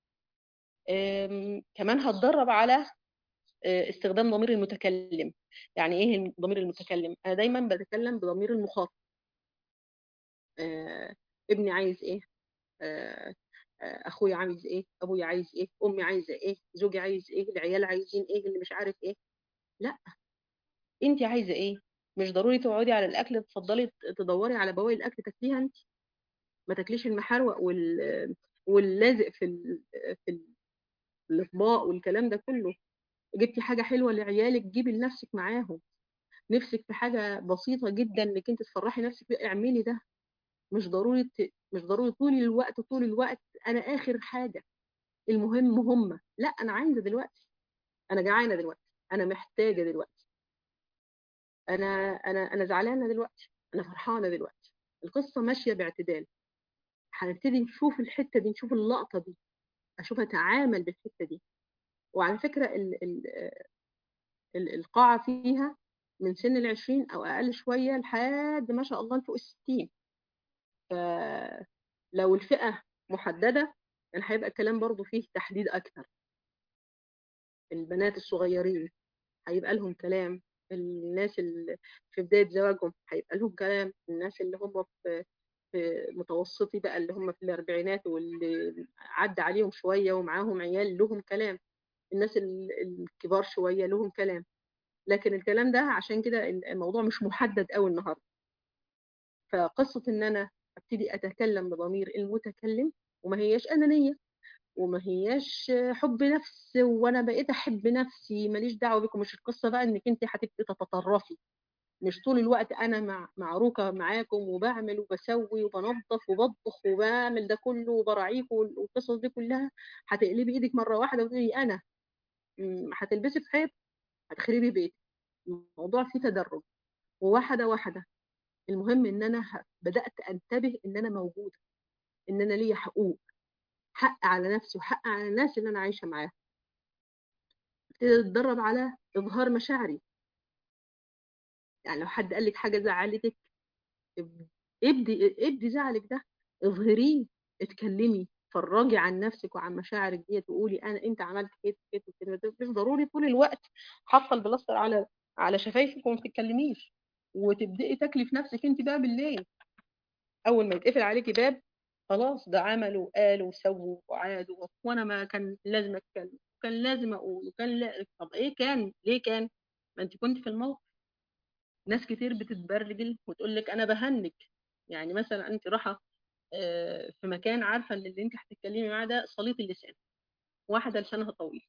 آم، كمان هتدرب على آه، استخدام ضمير المتكلم يعني ايه ضمير المتكلم انا دايما بتكلم بضمير المخاطب آه، ابني عايز ايه آه، آه، اخويا عايز ايه ابويا عايز ايه امي عايزه ايه زوجي عايز ايه العيال عايزين ايه اللي مش عارف ايه لا انت عايزه ايه مش ضروري تقعدي على الاكل تفضلي تدوري على بواقي الاكل تاكليها انت ما تاكليش المحروق وال واللازق في ال... في ال- الاطباق والكلام ده كله جبتي حاجه حلوه لعيالك جيبي لنفسك معاهم نفسك في حاجه بسيطه جدا انك انت تفرحي نفسك بيها اعملي ده مش ضروري ت... مش ضروري طول الوقت طول الوقت انا اخر حاجه المهم هم لا انا عايزه دلوقتي انا جعانه دلوقتي انا محتاجه دلوقتي انا انا انا زعلانه دلوقتي انا فرحانه دلوقتي القصه ماشيه باعتدال هنبتدي نشوف الحته دي نشوف اللقطه دي اشوف اتعامل بالحته دي وعلى فكره ال ال ال القاعه فيها من سن العشرين او اقل شويه لحد ما شاء الله فوق الستين فلو الفئه محدده يعني هيبقى الكلام برضو فيه تحديد اكتر البنات الصغيرين هيبقى لهم كلام الناس اللي في بداية زواجهم هيبقى لهم كلام الناس اللي هم في في متوسطي بقى اللي هم في الأربعينات واللي عدى عليهم شوية ومعاهم عيال لهم كلام الناس ال- الكبار شوية لهم كلام لكن الكلام ده عشان كده الموضوع مش محدد قوي النهارده فقصة إن أنا أبتدي أتكلم بضمير المتكلم وما هياش أنانية وما هياش حب نفس وانا بقيت احب نفسي ماليش دعوه بكم مش القصه بقى انك انت هتبقي تتطرفي مش طول الوقت انا مع معروكه معاكم وبعمل وبسوي وبنظف وبطبخ وبعمل ده كله وبراعيكم والقصص دي كلها هتقلبي ايدك مره واحده وتقولي انا م، هتلبسي في حيط هتخربي بيتك الموضوع فيه تدرج وواحده واحده المهم ان انا ه- بدات انتبه ان انا موجوده ان انا ليا حقوق حق على نفسي وحق على الناس اللي انا عايشه معاهم ابتدي اتدرب على اظهار مشاعري يعني لو حد قال لك حاجه زعلتك اب- ابدي ابدي زعلك ده اظهريه اتكلمي فرجي عن نفسك وعن مشاعرك دي وقولي انا انت عملت كده كده كده مش ضروري طول الوقت حاطه البلاستر على على شفايفك وما بتتكلميش وتبداي تاكلي في نفسك انت بقى بالليل اول ما يتقفل عليكي باب خلاص ده عملوا وقالوا وسووا وعادوا وانا ما كان لازم اتكلم كان لازم اقول وكان لا طب ايه كان ليه كان ما انت كنت في الموقف ناس كتير بتتبرجل وتقول لك انا بهنج يعني مثلا انت رايحه آه، في مكان عارفه ان اللي انت هتتكلمي معاه ده سليط اللسان واحده لسانها طويل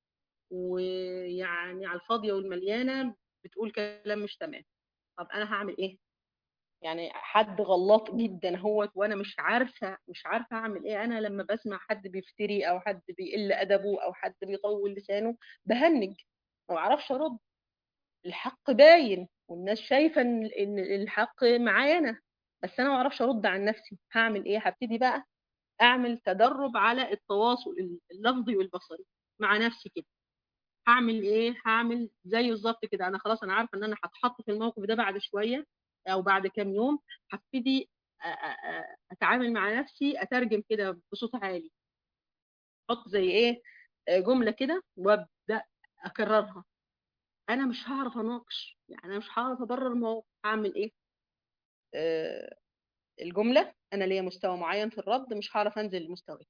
ويعني على الفاضيه والمليانه بتقول كلام مش تمام طب انا هعمل ايه يعني حد غلط جدا هو وانا مش عارفه مش عارفه اعمل ايه انا لما بسمع حد بيفتري او حد بيقل ادبه او حد بيطول لسانه بهنج ما بعرفش ارد الحق باين والناس شايفه ان إن الحق معايا انا بس انا ما اعرفش ارد عن نفسي هعمل ايه هبتدي بقى اعمل تدرب على التواصل اللفظي والبصري مع نفسي كده هعمل ايه هعمل زي بالظبط كده انا خلاص انا عارفه ان انا هتحط في الموقف ده بعد شويه او بعد كام يوم هبتدي أ- أ- أ- اتعامل مع نفسي اترجم كده بصوت عالي احط زي ايه آه، جمله كده وابدا اكررها انا مش هعرف اناقش يعني انا مش هعرف ابرر الموقف هعمل ايه آه، الجمله انا ليا مستوى معين في الرد مش هعرف انزل لمستوى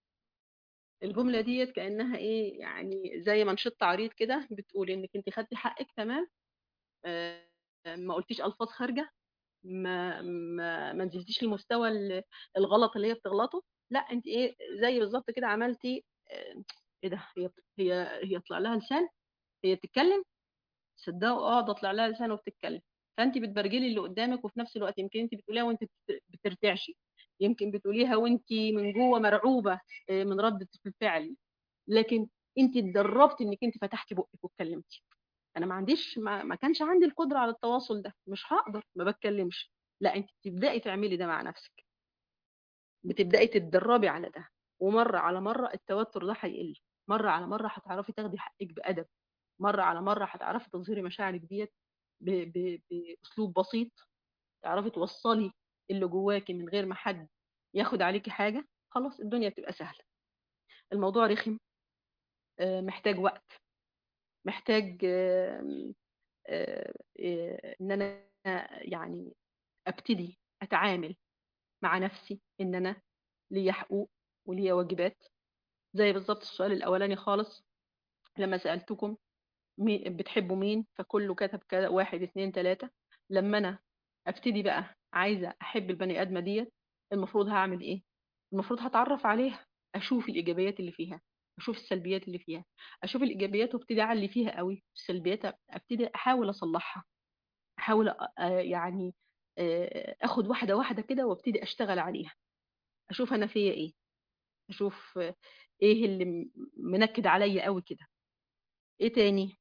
الجمله ديت كانها ايه يعني زي منشط عريض كده بتقول انك انت خدتي حقك تمام آه، ما قلتيش الفاظ خارجه ما ما ما نزلتيش لمستوى ال- الغلط اللي هي بتغلطه لا انت ايه زي بالظبط كده عملتي آه، ايه ده هي هي هي طلع لها لسان هي بتتكلم صدقوا اه ده طلع لها لسان وبتتكلم فانت بتبرجلي اللي قدامك وفي نفس الوقت يمكن انت بتقوليها وانت بت- بترتعشي يمكن بتقوليها وانت من جوه مرعوبه آه، من ردة الفعل لكن انت اتدربتي انك انت فتحتي بقك واتكلمتي انا ما عنديش ما, ما كانش عندي القدره على التواصل ده مش هقدر ما بتكلمش لا انت بتبداي تعملي ده مع نفسك بتبداي تتدربي على ده ومره على مره التوتر ده هيقل مره على مره هتعرفي تاخدي حقك بادب مره على مره هتعرفي تظهري مشاعرك ديت ب- ب- باسلوب بسيط تعرفي توصلي اللي جواكي من غير ما حد ياخد عليكي حاجه خلاص الدنيا بتبقى سهله الموضوع رخم آه، محتاج وقت محتاج آم، آه، آه، ان انا يعني ابتدي اتعامل مع نفسي ان انا ليا حقوق وليا واجبات زي بالظبط السؤال الاولاني خالص لما سالتكم مي- بتحبوا مين فكله كتب كذا واحد اتنين تلاته لما انا ابتدي بقى عايزه احب البني ادمه ديت المفروض هعمل ايه المفروض هتعرف عليها اشوف الايجابيات اللي فيها اشوف السلبيات اللي فيها اشوف الايجابيات وابتدي اعلي فيها قوي السلبيات ابتدي احاول اصلحها احاول أ- آه يعني آه، اخد واحده واحده كده وابتدي اشتغل عليها اشوف انا فيا ايه اشوف آه، ايه اللي م- منكد عليا قوي كده ايه تاني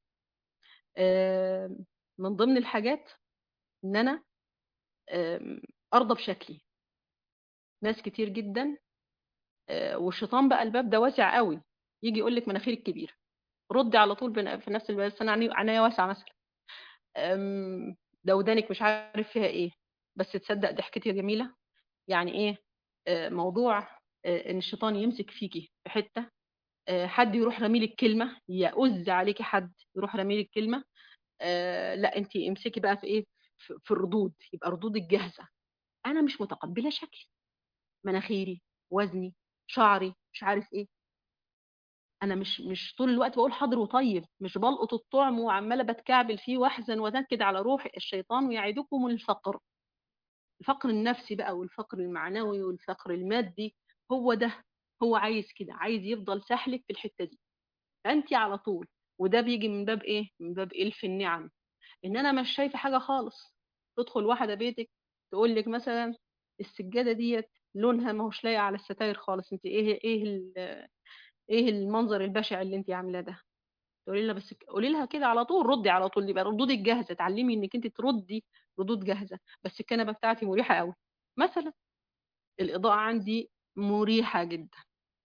آه، من ضمن الحاجات ان انا آم، ارضى بشكلي ناس كتير جدا آه، والشيطان بقى الباب ده واسع قوي يجي يقول لك مناخيرك كبيره ردي على طول بن- في نفس الباب بس انا عيني- عينيا واسعه مثلا أم، ده ودانك مش عارف فيها ايه بس تصدق ضحكتي جميله يعني ايه آه، موضوع آه، ان الشيطان يمسك فيكي في حته آه، حد يروح رميلك كلمه يؤذ عليكي حد يروح رميلك كلمه آه، لا انت امسكي بقى في ايه في في الردود يبقى ردودك جاهزه انا مش متقبله شكلي مناخيري وزني شعري مش عارف ايه انا مش مش طول الوقت بقول حاضر وطيب مش بلقط الطعم وعماله بتكعبل فيه واحزن وانكد على روحي الشيطان يعدكم الفقر الفقر النفسي بقى والفقر المعنوي والفقر المادي هو ده هو عايز كده عايز يفضل سحلك في الحته دي فانت على طول وده بيجي من باب ايه من باب الف النعم ان انا مش شايفه حاجه خالص تدخل واحده بيتك تقول لك مثلا السجاده ديت لونها ما هوش لايق على الستاير خالص انت ايه ايه ال- ايه المنظر البشع اللي انت عاملاه ده تقولي لها بس قولي لها كده على طول ردي على طول يبقى ردودك جاهزه اتعلمي انك انت تردي ردود جاهزه بس الكنبه بتاعتي مريحه قوي مثلا الاضاءه عندي مريحه جدا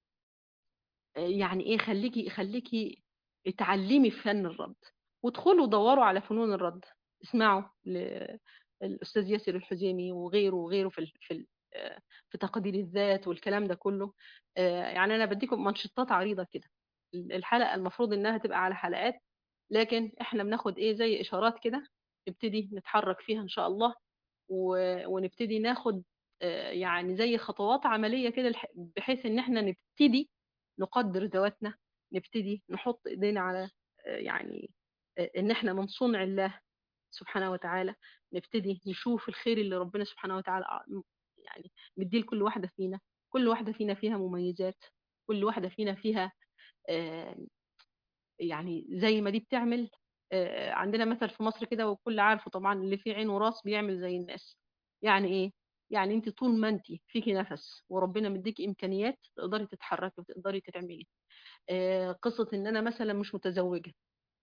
يعني ايه خليكي خليكي اتعلمي في فن الرد وادخلوا دوروا على فنون الرد اسمعوا للاستاذ ياسر الحزيمي وغيره وغيره في ال- في ال- آه، في تقدير الذات والكلام ده كله آه، يعني انا بديكم منشطات عريضه كده الحلقه المفروض انها تبقى على حلقات لكن احنا بناخد ايه زي اشارات كده نبتدي نتحرك فيها ان شاء الله و- ونبتدي ناخد آه، يعني زي خطوات عمليه كده الح- بحيث ان احنا نبتدي نقدر ذواتنا نبتدي نحط ايدينا على آه، يعني آه، ان احنا من صنع الله سبحانه وتعالى نبتدي نشوف الخير اللي ربنا سبحانه وتعالى ع- يعني مديه لكل واحده فينا كل واحده فينا فيها مميزات كل واحده فينا فيها آه، يعني زي ما دي بتعمل آه، عندنا مثل في مصر كده وكل عارفه طبعا اللي فيه عين وراس بيعمل زي الناس يعني ايه يعني انت طول ما انت فيكي نفس وربنا مديكي امكانيات تقدري تتحركي وتقدري تعملي آه، قصة ان انا مثلا مش متزوجة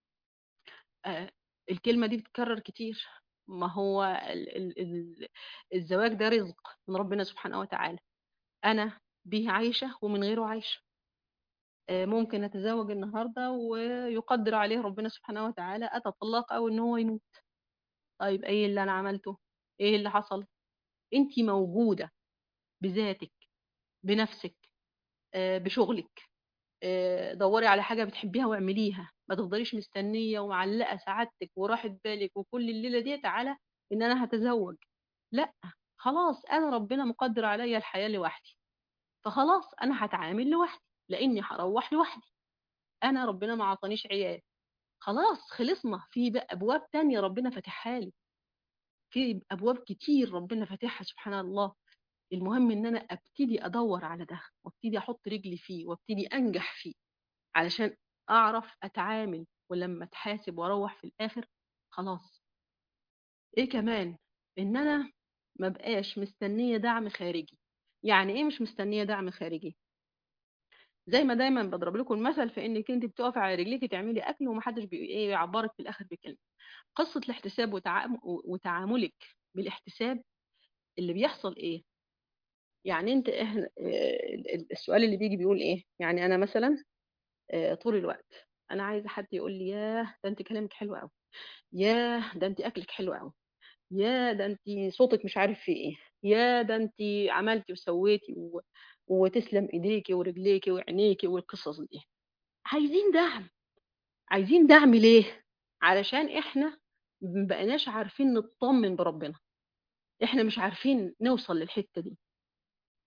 آه، الكلمة دي بتتكرر كتير ما هو ال ال ال الزواج ده رزق من ربنا سبحانه وتعالى انا به عايشة ومن غيره عايشة آه، ممكن اتزوج النهاردة ويقدر عليه ربنا سبحانه وتعالى اتطلق او ان هو يموت طيب ايه اللي انا عملته ايه اللي حصل انت موجودة بذاتك بنفسك آه، بشغلك آه، دوري على حاجة بتحبيها واعمليها ما تفضليش مستنية ومعلقة سعادتك وراحة بالك وكل الليلة دي على ان انا هتزوج لا خلاص انا ربنا مقدر عليا الحياة لوحدي فخلاص انا هتعامل لوحدي لاني هروح لوحدي انا ربنا ما عطانيش عيال خلاص خلصنا في بقى ابواب تانية ربنا فاتحها لي في ابواب كتير ربنا فاتحها سبحان الله المهم ان انا ابتدي ادور على ده وابتدي احط رجلي فيه وابتدي انجح فيه علشان اعرف اتعامل ولما اتحاسب واروح في الاخر خلاص ايه كمان ان انا ما بقاش مستنيه دعم خارجي يعني ايه مش مستنيه دعم خارجي زي ما دايما بضرب لكم المثل في انك انت بتقفي على رجليك تعملي اكل ومحدش بي ايه يعبرك في الاخر بكلمه قصه الاحتساب وتعام- وتعاملك بالاحتساب اللي بيحصل ايه يعني انت احنا آه، السؤال اللي بيجي بيقول ايه يعني انا مثلا آه، طول الوقت انا عايزه حد يقول لي ياه ده انت كلامك حلو قوي ياه ده انت اكلك حلو قوي يا ده انت صوتك مش عارف في ايه يا ده انت عملتي وسويتي و... وتسلم ايديكي ورجليكي وعينيكي والقصص دي عايزين دعم عايزين دعم ليه علشان احنا مبقناش عارفين نطمن بربنا احنا مش عارفين نوصل للحتة دي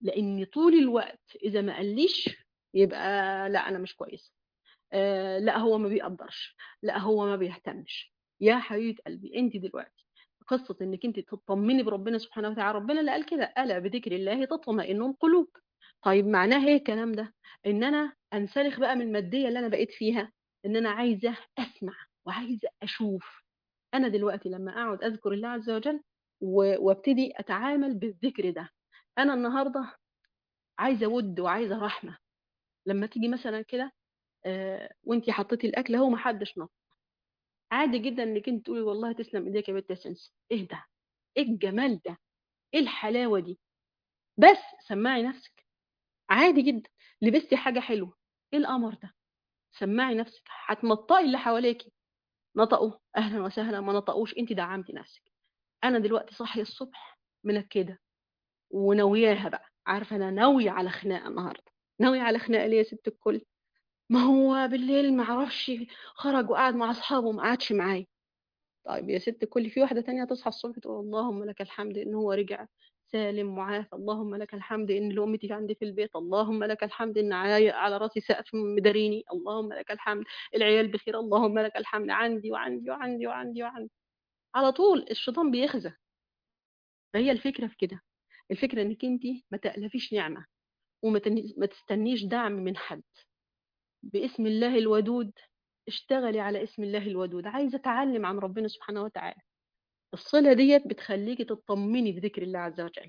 لان طول الوقت اذا ما قاليش يبقى لا انا مش كويس آه لا هو ما بيقدرش لا هو ما بيهتمش يا حبيبه قلبي انت دلوقتي قصه انك انت تطمني بربنا سبحانه وتعالى ربنا اللي قال كده الا بذكر الله تطمئن القلوب طيب معناه ايه الكلام ده ان انا انسلخ بقى من الماديه اللي انا بقيت فيها ان انا عايزه اسمع وعايزه اشوف انا دلوقتي لما اقعد اذكر الله عز وجل و- وابتدي اتعامل بالذكر ده انا النهارده عايزه ود وعايزه رحمه لما تيجي مثلا كده آه، وانتي حطيتي الاكل هو ما حدش نط عادي جدا انك انت تقولي والله تسلم ايديك يا بنت يا سنس ايه ده ايه الجمال ده ايه الحلاوه دي بس سمعي نفسك عادي جدا لبستي حاجه حلوه ايه القمر ده سمعي نفسك هتنطقي اللي حواليكي نطقوا اهلا وسهلا ما نطقوش انت دعمتي نفسك انا دلوقتي صاحيه الصبح منكده وناوياها بقى عارفه انا ناويه على خناقه النهارده ناويه على خناقه ليه يا ست الكل ما هو بالليل ما عرفش خرج وقعد مع اصحابه وما قعدش معايا طيب يا ست الكل في واحده تانية تصحى الصبح تقول اللهم لك الحمد ان هو رجع سالم معافى اللهم لك الحمد ان لامتي عندي في البيت اللهم لك الحمد ان عاي- على راسي سقف مداريني اللهم لك الحمد العيال بخير اللهم لك الحمد عندي وعندي وعندي وعندي وعندي على طول الشيطان بيخزى فهي الفكره في كده الفكره انك انت ما تألفيش نعمه وما تني- ما تستنيش دعم من حد باسم الله الودود اشتغلي على اسم الله الودود عايزه اتعلم عن ربنا سبحانه وتعالى الصله ديت بتخليكي تطمني بذكر الله عز وجل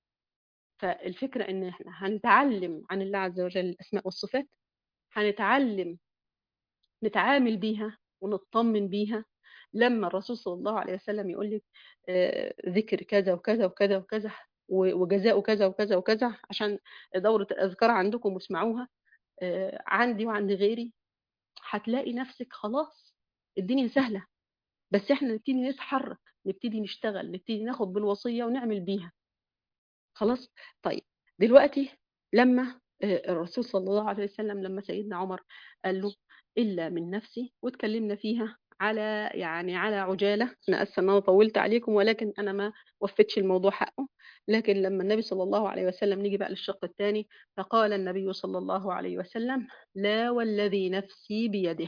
فالفكره ان احنا هنتعلم عن الله عز وجل الاسماء والصفات هنتعلم نتعامل بيها ونطمن بيها لما الرسول صلى الله عليه وسلم يقول لك آه، ذكر كذا وكذا وكذا وكذا و- وجزاء كذا وكذا وكذا عشان دورة الأذكار عندكم واسمعوها آه، عندي وعند غيري هتلاقي نفسك خلاص الدنيا سهلة بس احنا نبتدي نتحرك نبتدي نشتغل نبتدي ناخد بالوصية ونعمل بيها خلاص طيب دلوقتي لما آه، الرسول صلى الله عليه وسلم لما سيدنا عمر قال له إلا من نفسي واتكلمنا فيها على يعني على عجالة أنا آسفة إن أنا طولت عليكم ولكن أنا ما وفتش الموضوع حقه لكن لما النبي صلى الله عليه وسلم نيجي بقى للشق الثاني فقال النبي صلى الله عليه وسلم لا والذي نفسي بيده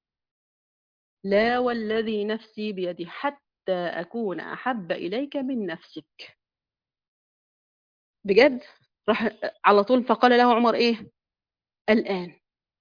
لا والذي نفسي بيده حتى أكون أحب إليك من نفسك بجد راح على طول فقال له عمر إيه الآن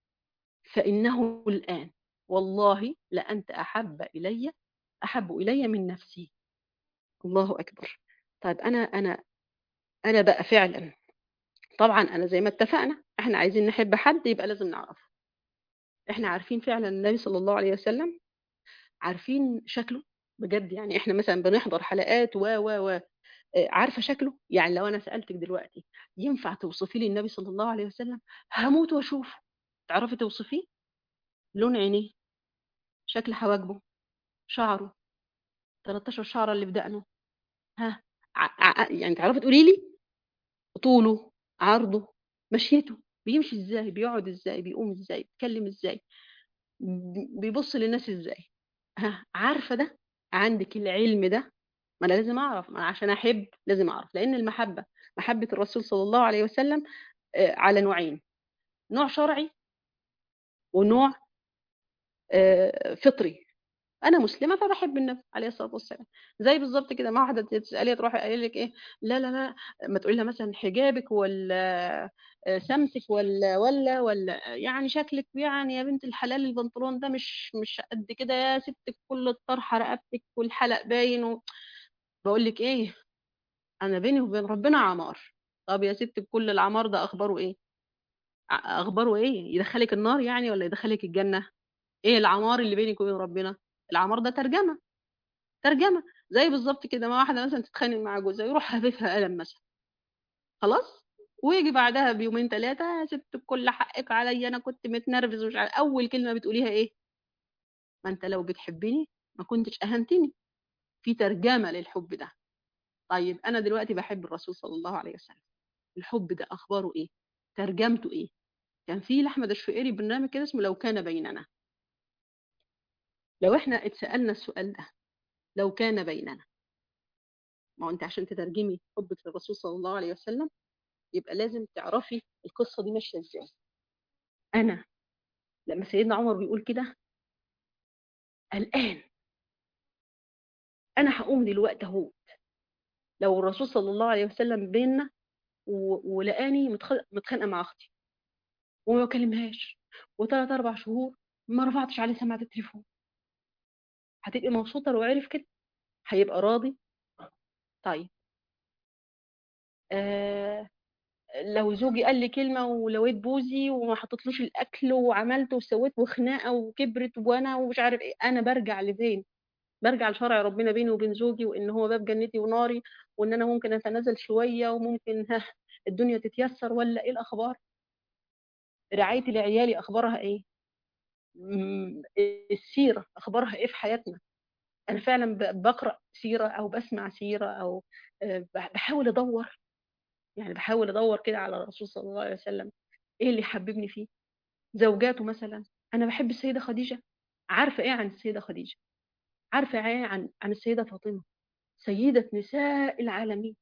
فإنه الآن والله لأنت أحب إلي أحب إلي من نفسي الله أكبر طيب أنا أنا أنا بقى فعلا طبعا أنا زي ما اتفقنا إحنا عايزين نحب حد يبقى لازم نعرفه إحنا عارفين فعلا النبي صلى الله عليه وسلم عارفين شكله بجد يعني إحنا مثلا بنحضر حلقات و و و آه، عارفة شكله يعني لو أنا سألتك دلوقتي ينفع توصفي لي النبي صلى الله عليه وسلم هموت وأشوفه تعرفي توصفيه لون عينيه شكل حواجبه شعره 13 شعرة اللي في دقنه ها ع- ع- يعني تعرفي تقولي لي طوله عرضه مشيته بيمشي ازاي بيقعد ازاي بيقوم ازاي بيتكلم ازاي ب- بيبص للناس ازاي ها عارفة ده عندك العلم ده ما انا لازم اعرف ما أنا عشان احب لازم اعرف لان المحبة محبة الرسول صلى الله عليه وسلم آه، على نوعين نوع شرعي ونوع آه، فطري انا مسلمه فبحب النبي عليه الصلاه والسلام زي بالظبط كده ما واحده تساليها تروح قايله لك ايه لا لا لا ما تقولي لها مثلا حجابك ولا آه، سمتك ولا ولا ولا يعني شكلك يعني يا بنت الحلال البنطلون ده مش مش قد كده يا ستك كل الطرحه رقبتك والحلق باين و... بقول لك ايه انا بيني وبين ربنا عمار طب يا ست كل العمار ده اخباره ايه ع- اخباره ايه يدخلك النار يعني ولا يدخلك الجنه ايه العمار اللي بينك وبين ربنا العمار ده ترجمه ترجمه زي بالظبط كده ما واحده مثلا تتخانق مع جوزها يروح هاففها قلم مثلا خلاص ويجي بعدها بيومين ثلاثه يا ست كل حقك عليا انا كنت متنرفز ومش عارف اول كلمه بتقوليها ايه ما انت لو بتحبني ما كنتش اهنتني في ترجمه للحب ده طيب انا دلوقتي بحب الرسول صلى الله عليه وسلم الحب ده اخباره ايه ترجمته ايه كان في لاحمد الشقيري برنامج كده اسمه لو كان بيننا لو احنا اتسالنا السؤال ده لو كان بيننا ما هو انت عشان تترجمي حبك للرسول صلى الله عليه وسلم يبقى لازم تعرفي القصة دي ماشية ازاي أنا لما سيدنا عمر بيقول كده الآن أنا هقوم دلوقتي أهو لو الرسول صلى الله عليه وسلم بيننا و- ولقاني متخ- متخانقة مع أختي وما بكلمهاش وثلاث أربع شهور ما رفعتش عليه سماعة التليفون هتبقي مبسوطة لو عرف كده هيبقى راضي طيب آه لو زوجي قال لي كلمة ولويت بوزي وما حطيتلوش الأكل وعملت وسويت وخناقة وكبرت وأنا ومش عارف إيه أنا برجع لفين برجع لشرع ربنا بيني وبين زوجي وإن هو باب جنتي وناري وإن أنا ممكن أتنازل شوية وممكن ها الدنيا تتيسر ولا إيه الأخبار رعايتي لعيالي أخبارها إيه م- السيرة أخبارها إيه في حياتنا أنا فعلا ب- بقرأ سيرة أو بسمع سيرة أو آه، بح- بحاول أدور يعني بحاول أدور كده على الرسول صلى الله عليه وسلم إيه اللي حببني فيه زوجاته مثلا أنا بحب السيدة خديجة عارفة إيه عن السيدة خديجة عارفة إيه عن عن السيدة فاطمة سيدة نساء العالمين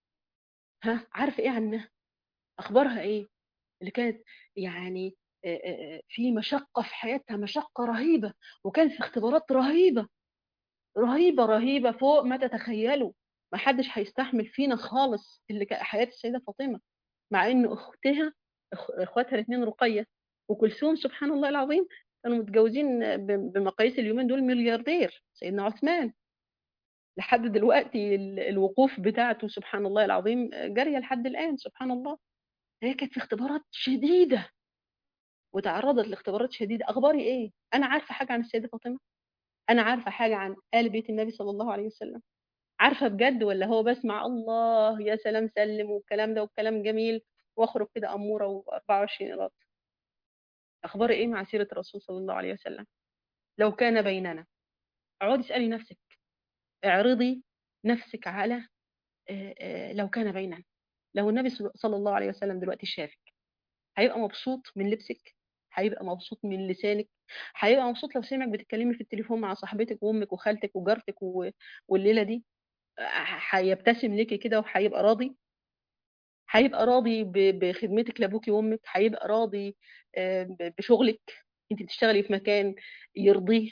ها عارفة إيه عنها أخبارها إيه اللي كانت يعني آه، آه، آه، في مشقة في حياتها مشقة رهيبة وكان في اختبارات رهيبة رهيبة رهيبة فوق ما تتخيلوا ما حدش هيستحمل فينا خالص اللي كان حياة السيدة فاطمة مع ان اختها أخ- اخواتها الاثنين رقية وكلثوم سبحان الله العظيم كانوا متجوزين ب- بمقاييس اليومين دول ملياردير سيدنا عثمان لحد دلوقتي ال- الوقوف بتاعته سبحان الله العظيم جارية لحد الآن سبحان الله هي كانت في اختبارات شديدة وتعرضت لاختبارات شديدة أخباري إيه؟ أنا عارفة حاجة عن السيدة فاطمة أنا عارفة حاجة عن آل بيت النبي صلى الله عليه وسلم عارفة بجد ولا هو بسمع الله يا سلام سلم والكلام ده والكلام جميل واخرج كده أمورة و24 قيراط أخباري إيه مع سيرة الرسول صلى الله عليه وسلم لو كان بيننا اقعدي اسألي نفسك اعرضي نفسك على آه، آه، لو كان بيننا لو النبي صل- صلى الله عليه وسلم دلوقتي شافك هيبقى مبسوط من لبسك هيبقى مبسوط من لسانك هيبقى مبسوط لو سمعك بتتكلمي في التليفون مع صاحبتك وامك وخالتك وجارتك و... والليله دي ه- هيبتسم ليكي كده وهيبقى راضي هيبقى راضي ب... بخدمتك لابوكي وامك هيبقى راضي آه، ب- بشغلك انت بتشتغلي في مكان يرضيه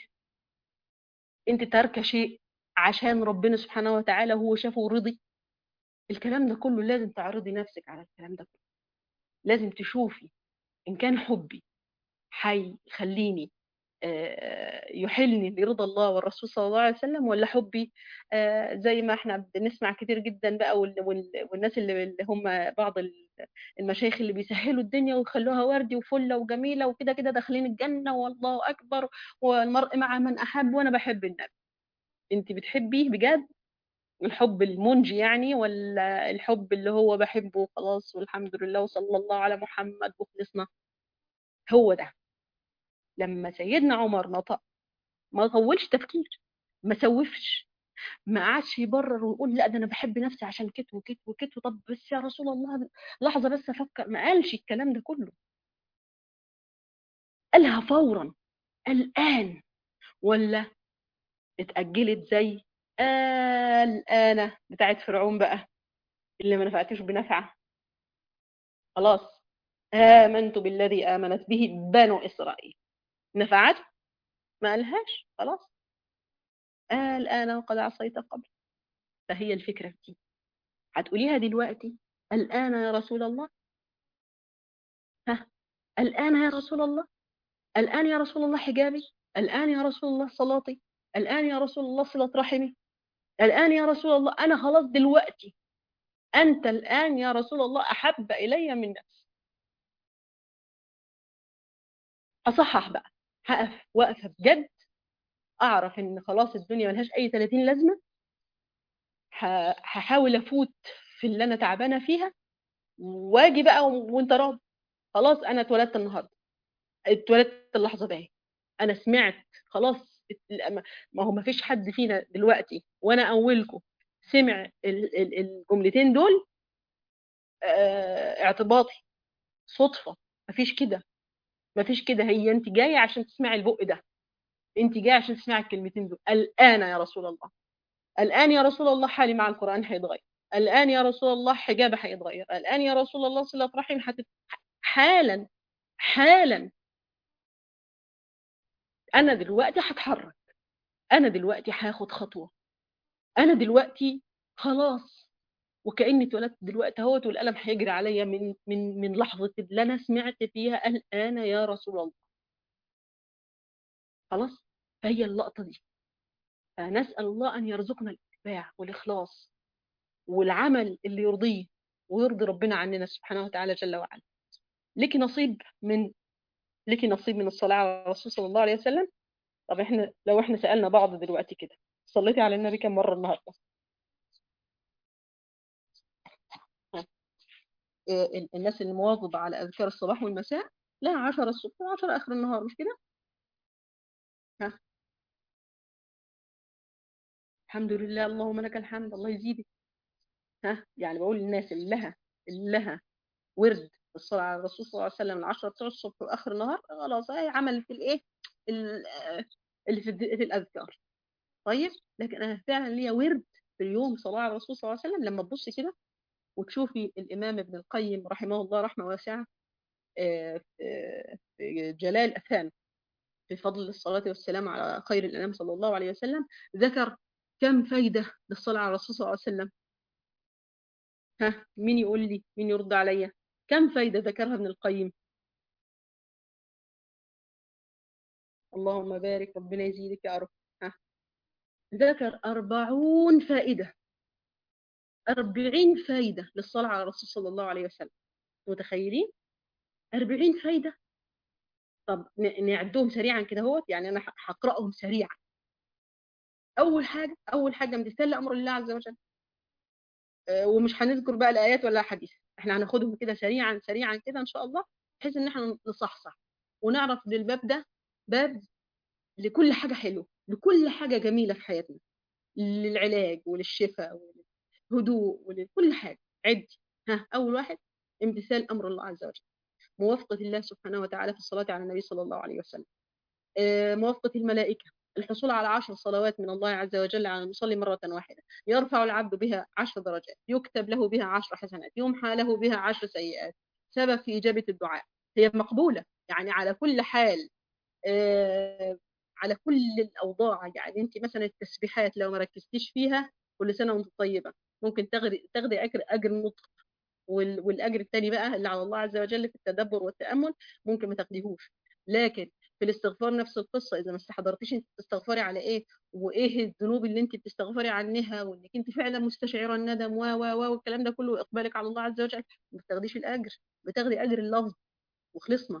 انت تاركه شيء عشان ربنا سبحانه وتعالى هو شافه ورضي الكلام ده كله لازم تعرضي نفسك على الكلام ده كله لازم تشوفي ان كان حبي هيخليني آه، يحلني لرضا الله والرسول صلى الله عليه وسلم ولا حبي آه، زي ما احنا بنسمع كتير جدا بقى وال- وال- والناس اللي اللي هم بعض ال- المشايخ اللي بيسهلوا الدنيا ويخلوها وردي وفله وجميله وكده كده داخلين الجنه والله اكبر والمرء مع من احب وانا بحب النبي انت بتحبيه بجد الحب المنجي يعني ولا الحب اللي هو بحبه خلاص والحمد لله وصلى الله على محمد وخلصنا هو ده لما سيدنا عمر نطق ما طولش تفكير ما سوفش ما قعدش يبرر ويقول لا ده انا بحب نفسي عشان كت وكت وكت طب بس يا رسول الله لحظه بس افكر ما قالش الكلام ده كله قالها فورا الان ولا اتاجلت زي الآن بتاعت فرعون بقى اللي ما نفعتوش بنفعه خلاص آمنت بالذي آمنت به بنو إسرائيل نفعته ما قالهاش خلاص آه الآن وقد عصيت قبل فهي الفكرة في دي هتقوليها دلوقتي الآن يا رسول الله ها الآن يا رسول الله الآن يا رسول الله حجابي الآن يا رسول الله صلاتي الآن يا رسول الله صلة رحمي الآن يا رسول الله أنا خلاص دلوقتي أنت الآن يا رسول الله أحب إلي من نفسي أصحح بقى هقف وقفة بجد أعرف إن خلاص الدنيا ملهاش أي 30 لازمة ه- هحاول أفوت في اللي أنا تعبانة فيها واجي بقى و- وأنت راضي خلاص أنا اتولدت النهاردة اتولدت اللحظة دي أنا سمعت خلاص ات- ما ما هو ما فيش حد فينا دلوقتي وأنا أولكم سمع ال- ال- الجملتين دول آه، اعتباطي صدفة مفيش كده مفيش كده هي انت جايه عشان تسمعي البق ده انت جايه عشان تسمعي الكلمتين دول الان يا رسول الله الان يا رسول الله حالي مع القران هيتغير الآن يا رسول الله حجابي هيتغير الآن يا رسول الله صلة رحم هتت... حالا حالا أنا دلوقتي هتحرك أنا دلوقتي هاخد خطوة أنا دلوقتي خلاص وكأني اتولدت دلوقتي اهوت والقلم هيجري عليا من من من لحظة اللي أنا سمعت فيها الآن يا رسول الله خلاص فهي اللقطة دي فنسأل الله أن يرزقنا الاتباع والإخلاص والعمل اللي يرضيه ويرضي ربنا عننا سبحانه وتعالى جل وعلا لك نصيب من لك نصيب من الصلاة على الرسول صلى الله عليه وسلم طب احنا لو احنا سألنا بعض دلوقتي كده صليتي على النبي كم مرة النهارده إيه الناس اللي مواظبة على أذكار الصباح والمساء لا 10 الصبح و10 آخر النهار مش كده ها الحمد لله اللهم لك الحمد الله يزيدك ها يعني بقول للناس اللي لها اللي لها ورد الصلاة على الرسول صلى الله عليه وسلم العشرة بتوع الصبح وآخر النهار خلاص هي عملت الإيه اللي في, في الأذكار طيب لكن أنا فعلا ليا ورد في اليوم صلاة على الرسول صلى الله عليه وسلم لما تبصي كده وتشوفي الإمام ابن القيم رحمه الله رحمة واسعة في جلال أفهام في فضل الصلاة والسلام على خير الأنام صلى الله عليه وسلم ذكر كم فايدة للصلاة على الرسول صلى الله عليه وسلم ها مين يقول لي مين يرد عليا كم فايدة ذكرها ابن القيم اللهم بارك ربنا يزيدك يا رب ها ذكر أربعون فائدة أربعين فايدة للصلاة على الرسول صلى الله عليه وسلم متخيلين أربعين فايدة طب نعدهم سريعا كده هوت يعني أنا هقرأهم سريعا أول حاجة أول حاجة امتثال لأمر الله عز وجل أه ومش هنذكر بقى الآيات ولا حديث احنا هناخدهم كده سريعا سريعا كده إن شاء الله بحيث إن احنا نصحصح ونعرف للباب ده باب لكل حاجة حلوة لكل حاجة جميلة في حياتنا للعلاج وللشفاء وللهدوء ولكل حاجة عدي ها أول واحد امتثال أمر الله عز وجل موافقة الله سبحانه وتعالى في الصلاة على النبي صلى الله عليه وسلم اه موافقة الملائكة الحصول على عشر صلوات من الله عز وجل على المصلي مرة واحدة يرفع العبد بها عشر درجات يكتب له بها عشر حسنات يمحى له بها عشر سيئات سبب في إجابة الدعاء هي مقبولة يعني على كل حال آه على كل الأوضاع يعني أنت مثلا التسبيحات لو ما ركزتيش فيها كل سنة وأنت طيبة ممكن تاخدي تاخدي أجر أجر النطق والأجر الثاني بقى اللي على الله عز وجل في التدبر والتأمل ممكن ما تاخديهوش لكن في الاستغفار نفس القصة إذا ما استحضرتيش أنت بتستغفري على إيه وإيه الذنوب اللي أنت بتستغفري عنها وإنك أنت فعلا مستشعرة الندم و و و والكلام ده كله إقبالك على الله عز وجل ما بتاخديش الأجر بتاخدي أجر اللفظ وخلصنا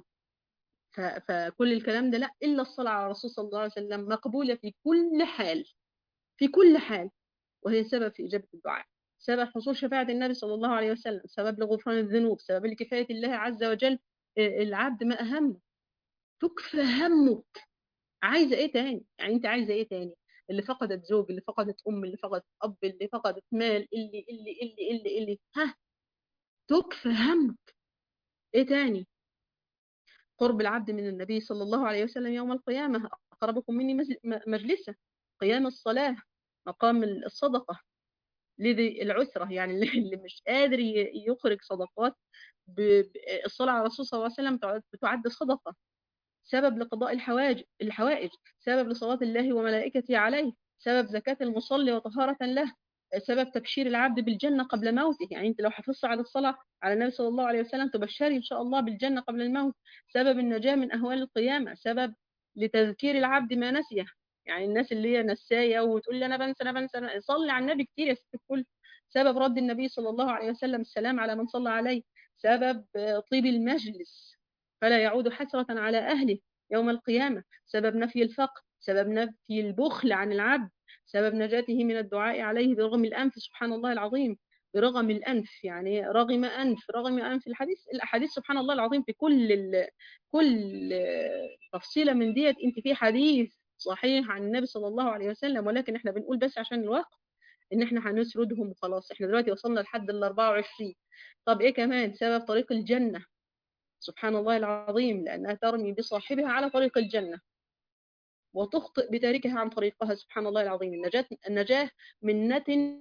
فكل الكلام ده لا إلا الصلاة على الرسول صلى الله عليه وسلم مقبولة في كل حال في كل حال وهي سبب في إجابة الدعاء سبب حصول شفاعة النبي صلى الله عليه وسلم سبب لغفران الذنوب سبب لكفاية الله عز وجل العبد ما أهم تكفى همك عايزة إيه تاني يعني أنت عايزة إيه تاني اللي فقدت زوج اللي فقدت أم اللي فقدت أب اللي فقدت مال اللي اللي اللي اللي اللي ها تكفى همك إيه تاني قرب العبد من النبي صلى الله عليه وسلم يوم القيامة أقربكم مني مجلسة قيام الصلاة مقام الصدقة لذي العسرة يعني اللي مش قادر يخرج صدقات الصلاة على الرسول صلى الله عليه وسلم بتعد صدقة سبب لقضاء الحوائج الحوائج سبب لصلاة الله وملائكته عليه سبب زكاة المصلي وطهارة له سبب تبشير العبد بالجنة قبل موته يعني انت لو حفظت على الصلاة على النبي صلى الله عليه وسلم تبشري ان شاء الله بالجنة قبل الموت سبب النجاة من أهوال القيامة سبب لتذكير العبد ما نسيه يعني الناس اللي هي نساية وتقول لي أنا بنسى أنا بنسى صلي على النبي كتير يا ست الكل سبب رد النبي صلى الله عليه وسلم السلام على من صلى عليه سبب طيب المجلس فلا يعود حسرة على أهله يوم القيامة سبب نفي الفقر سبب نفي البخل عن العبد سبب نجاته من الدعاء عليه برغم الأنف سبحان الله العظيم برغم الأنف يعني رغم أنف رغم أنف الحديث الأحاديث سبحان الله العظيم في كل ال... كل تفصيلة من ديت أنت في حديث صحيح عن النبي صلى الله عليه وسلم ولكن احنا بنقول بس عشان الوقت ان احنا هنسردهم وخلاص احنا دلوقتي وصلنا لحد ال 24 طب ايه كمان سبب طريق الجنة سبحان الله العظيم لأنها ترمي بصاحبها على طريق الجنة وتخطئ بتاركها عن طريقها سبحان الله العظيم النجاة النجاة من نتن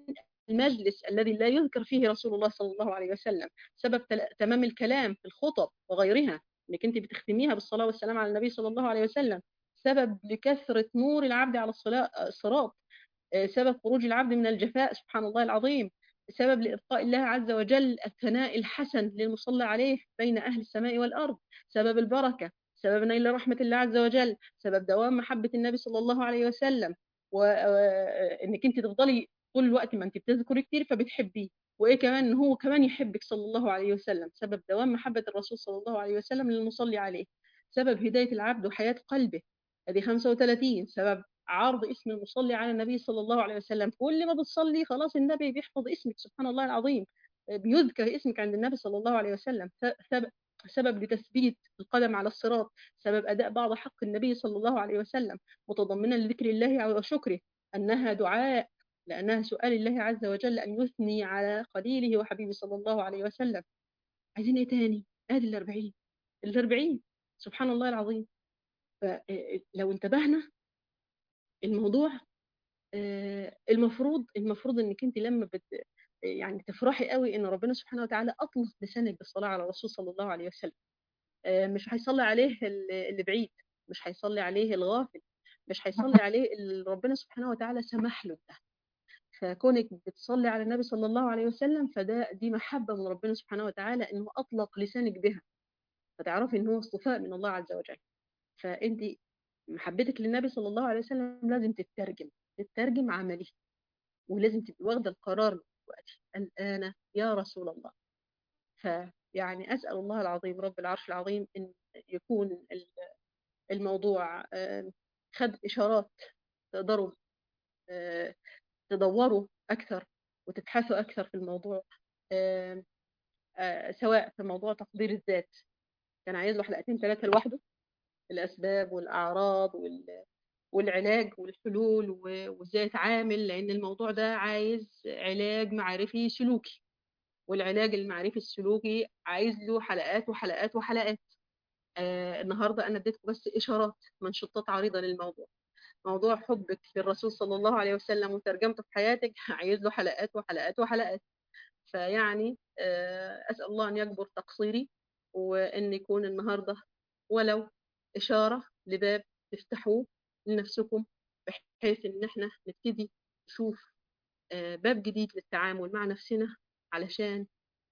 المجلس الذي لا يذكر فيه رسول الله صلى الله عليه وسلم سبب تل- تمام الكلام في الخطب وغيرها انك انت بتختميها بالصلاه والسلام على النبي صلى الله عليه وسلم سبب لكثره نور العبد على الصلا- الصراط آه، سبب خروج العبد من الجفاء سبحان الله العظيم سبب لإبقاء الله عز وجل الثناء الحسن للمصلى عليه بين أهل السماء والأرض سبب البركة سبب نيل رحمة الله عز وجل سبب دوام محبة النبي صلى الله عليه وسلم وإنك أنت تفضلي طول الوقت ما أنت بتذكري كتير فبتحبيه وإيه كمان إن هو كمان يحبك صلى الله عليه وسلم سبب دوام محبة الرسول صلى الله عليه وسلم للمصلي عليه سبب هداية العبد وحياة قلبه هذه 35 سبب عرض اسم المصلي على النبي صلى الله عليه وسلم كل ما بتصلي خلاص النبي بيحفظ اسمك سبحان الله العظيم بيذكر اسمك عند النبي صلى الله عليه وسلم سبب سبب لتثبيت القدم على الصراط سبب أداء بعض حق النبي صلى الله عليه وسلم متضمنا لذكر الله وشكره أنها دعاء لأنها سؤال الله عز وجل أن يثني على خليله وحبيبه صلى الله عليه وسلم عايزين ايه تاني ادي الأربعين الأربعين سبحان الله العظيم فلو انتبهنا الموضوع آه، المفروض المفروض انك انت لما بت يعني تفرحي قوي ان ربنا سبحانه وتعالى اطلق لسانك بالصلاه على الرسول صلى الله عليه وسلم آه، مش هيصلي عليه اللي بعيد مش هيصلي عليه الغافل مش هيصلي عليه اللي ربنا سبحانه وتعالى سمح له ده فكونك بتصلي على النبي صلى الله عليه وسلم فده دي محبه من ربنا سبحانه وتعالى انه اطلق لسانك بها فتعرفي ان هو اصطفاء من الله عز وجل فانت محبتك للنبي صلى الله عليه وسلم لازم تترجم تترجم عملي ولازم تبقي واخده القرار دلوقتي الان يا رسول الله فيعني اسال الله العظيم رب العرش العظيم ان يكون الموضوع خد اشارات تقدروا تدوروا اكثر وتبحثوا اكثر في الموضوع سواء في موضوع تقدير الذات كان عايز له حلقتين ثلاثه لوحده الاسباب والاعراض وال والعلاج والحلول وازاي اتعامل لان الموضوع ده عايز علاج معرفي سلوكي والعلاج المعرفي السلوكي عايز له حلقات وحلقات وحلقات آه النهارده انا اديتكم بس اشارات منشطات عريضه للموضوع موضوع حبك للرسول صلى الله عليه وسلم وترجمته في حياتك عايز له حلقات وحلقات وحلقات فيعني آه اسال الله ان يجبر تقصيري وان يكون النهارده ولو اشاره لباب تفتحوه لنفسكم بحيث ان احنا نبتدي نشوف باب جديد للتعامل مع نفسنا علشان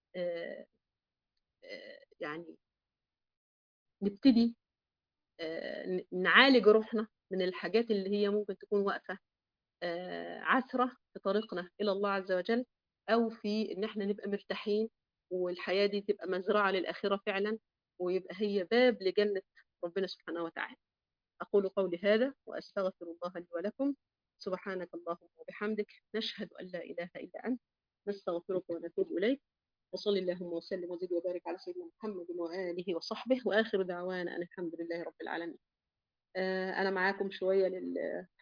يعني نبتدي نعالج روحنا من الحاجات اللي هي ممكن تكون واقفة عثرة في طريقنا إلى الله عز وجل أو في إن احنا نبقى مرتاحين والحياة دي تبقى مزرعة للآخرة فعلا ويبقى هي باب لجنة ربنا سبحانه وتعالى أقول قولي هذا وأستغفر الله لي ولكم سبحانك اللهم وبحمدك نشهد أن لا إله إلا أنت نستغفرك ونتوب إليك وصل اللهم وسلم وزد وبارك على سيدنا محمد وآله وصحبه وآخر دعوانا أن الحمد لله رب العالمين أنا معاكم شوية لل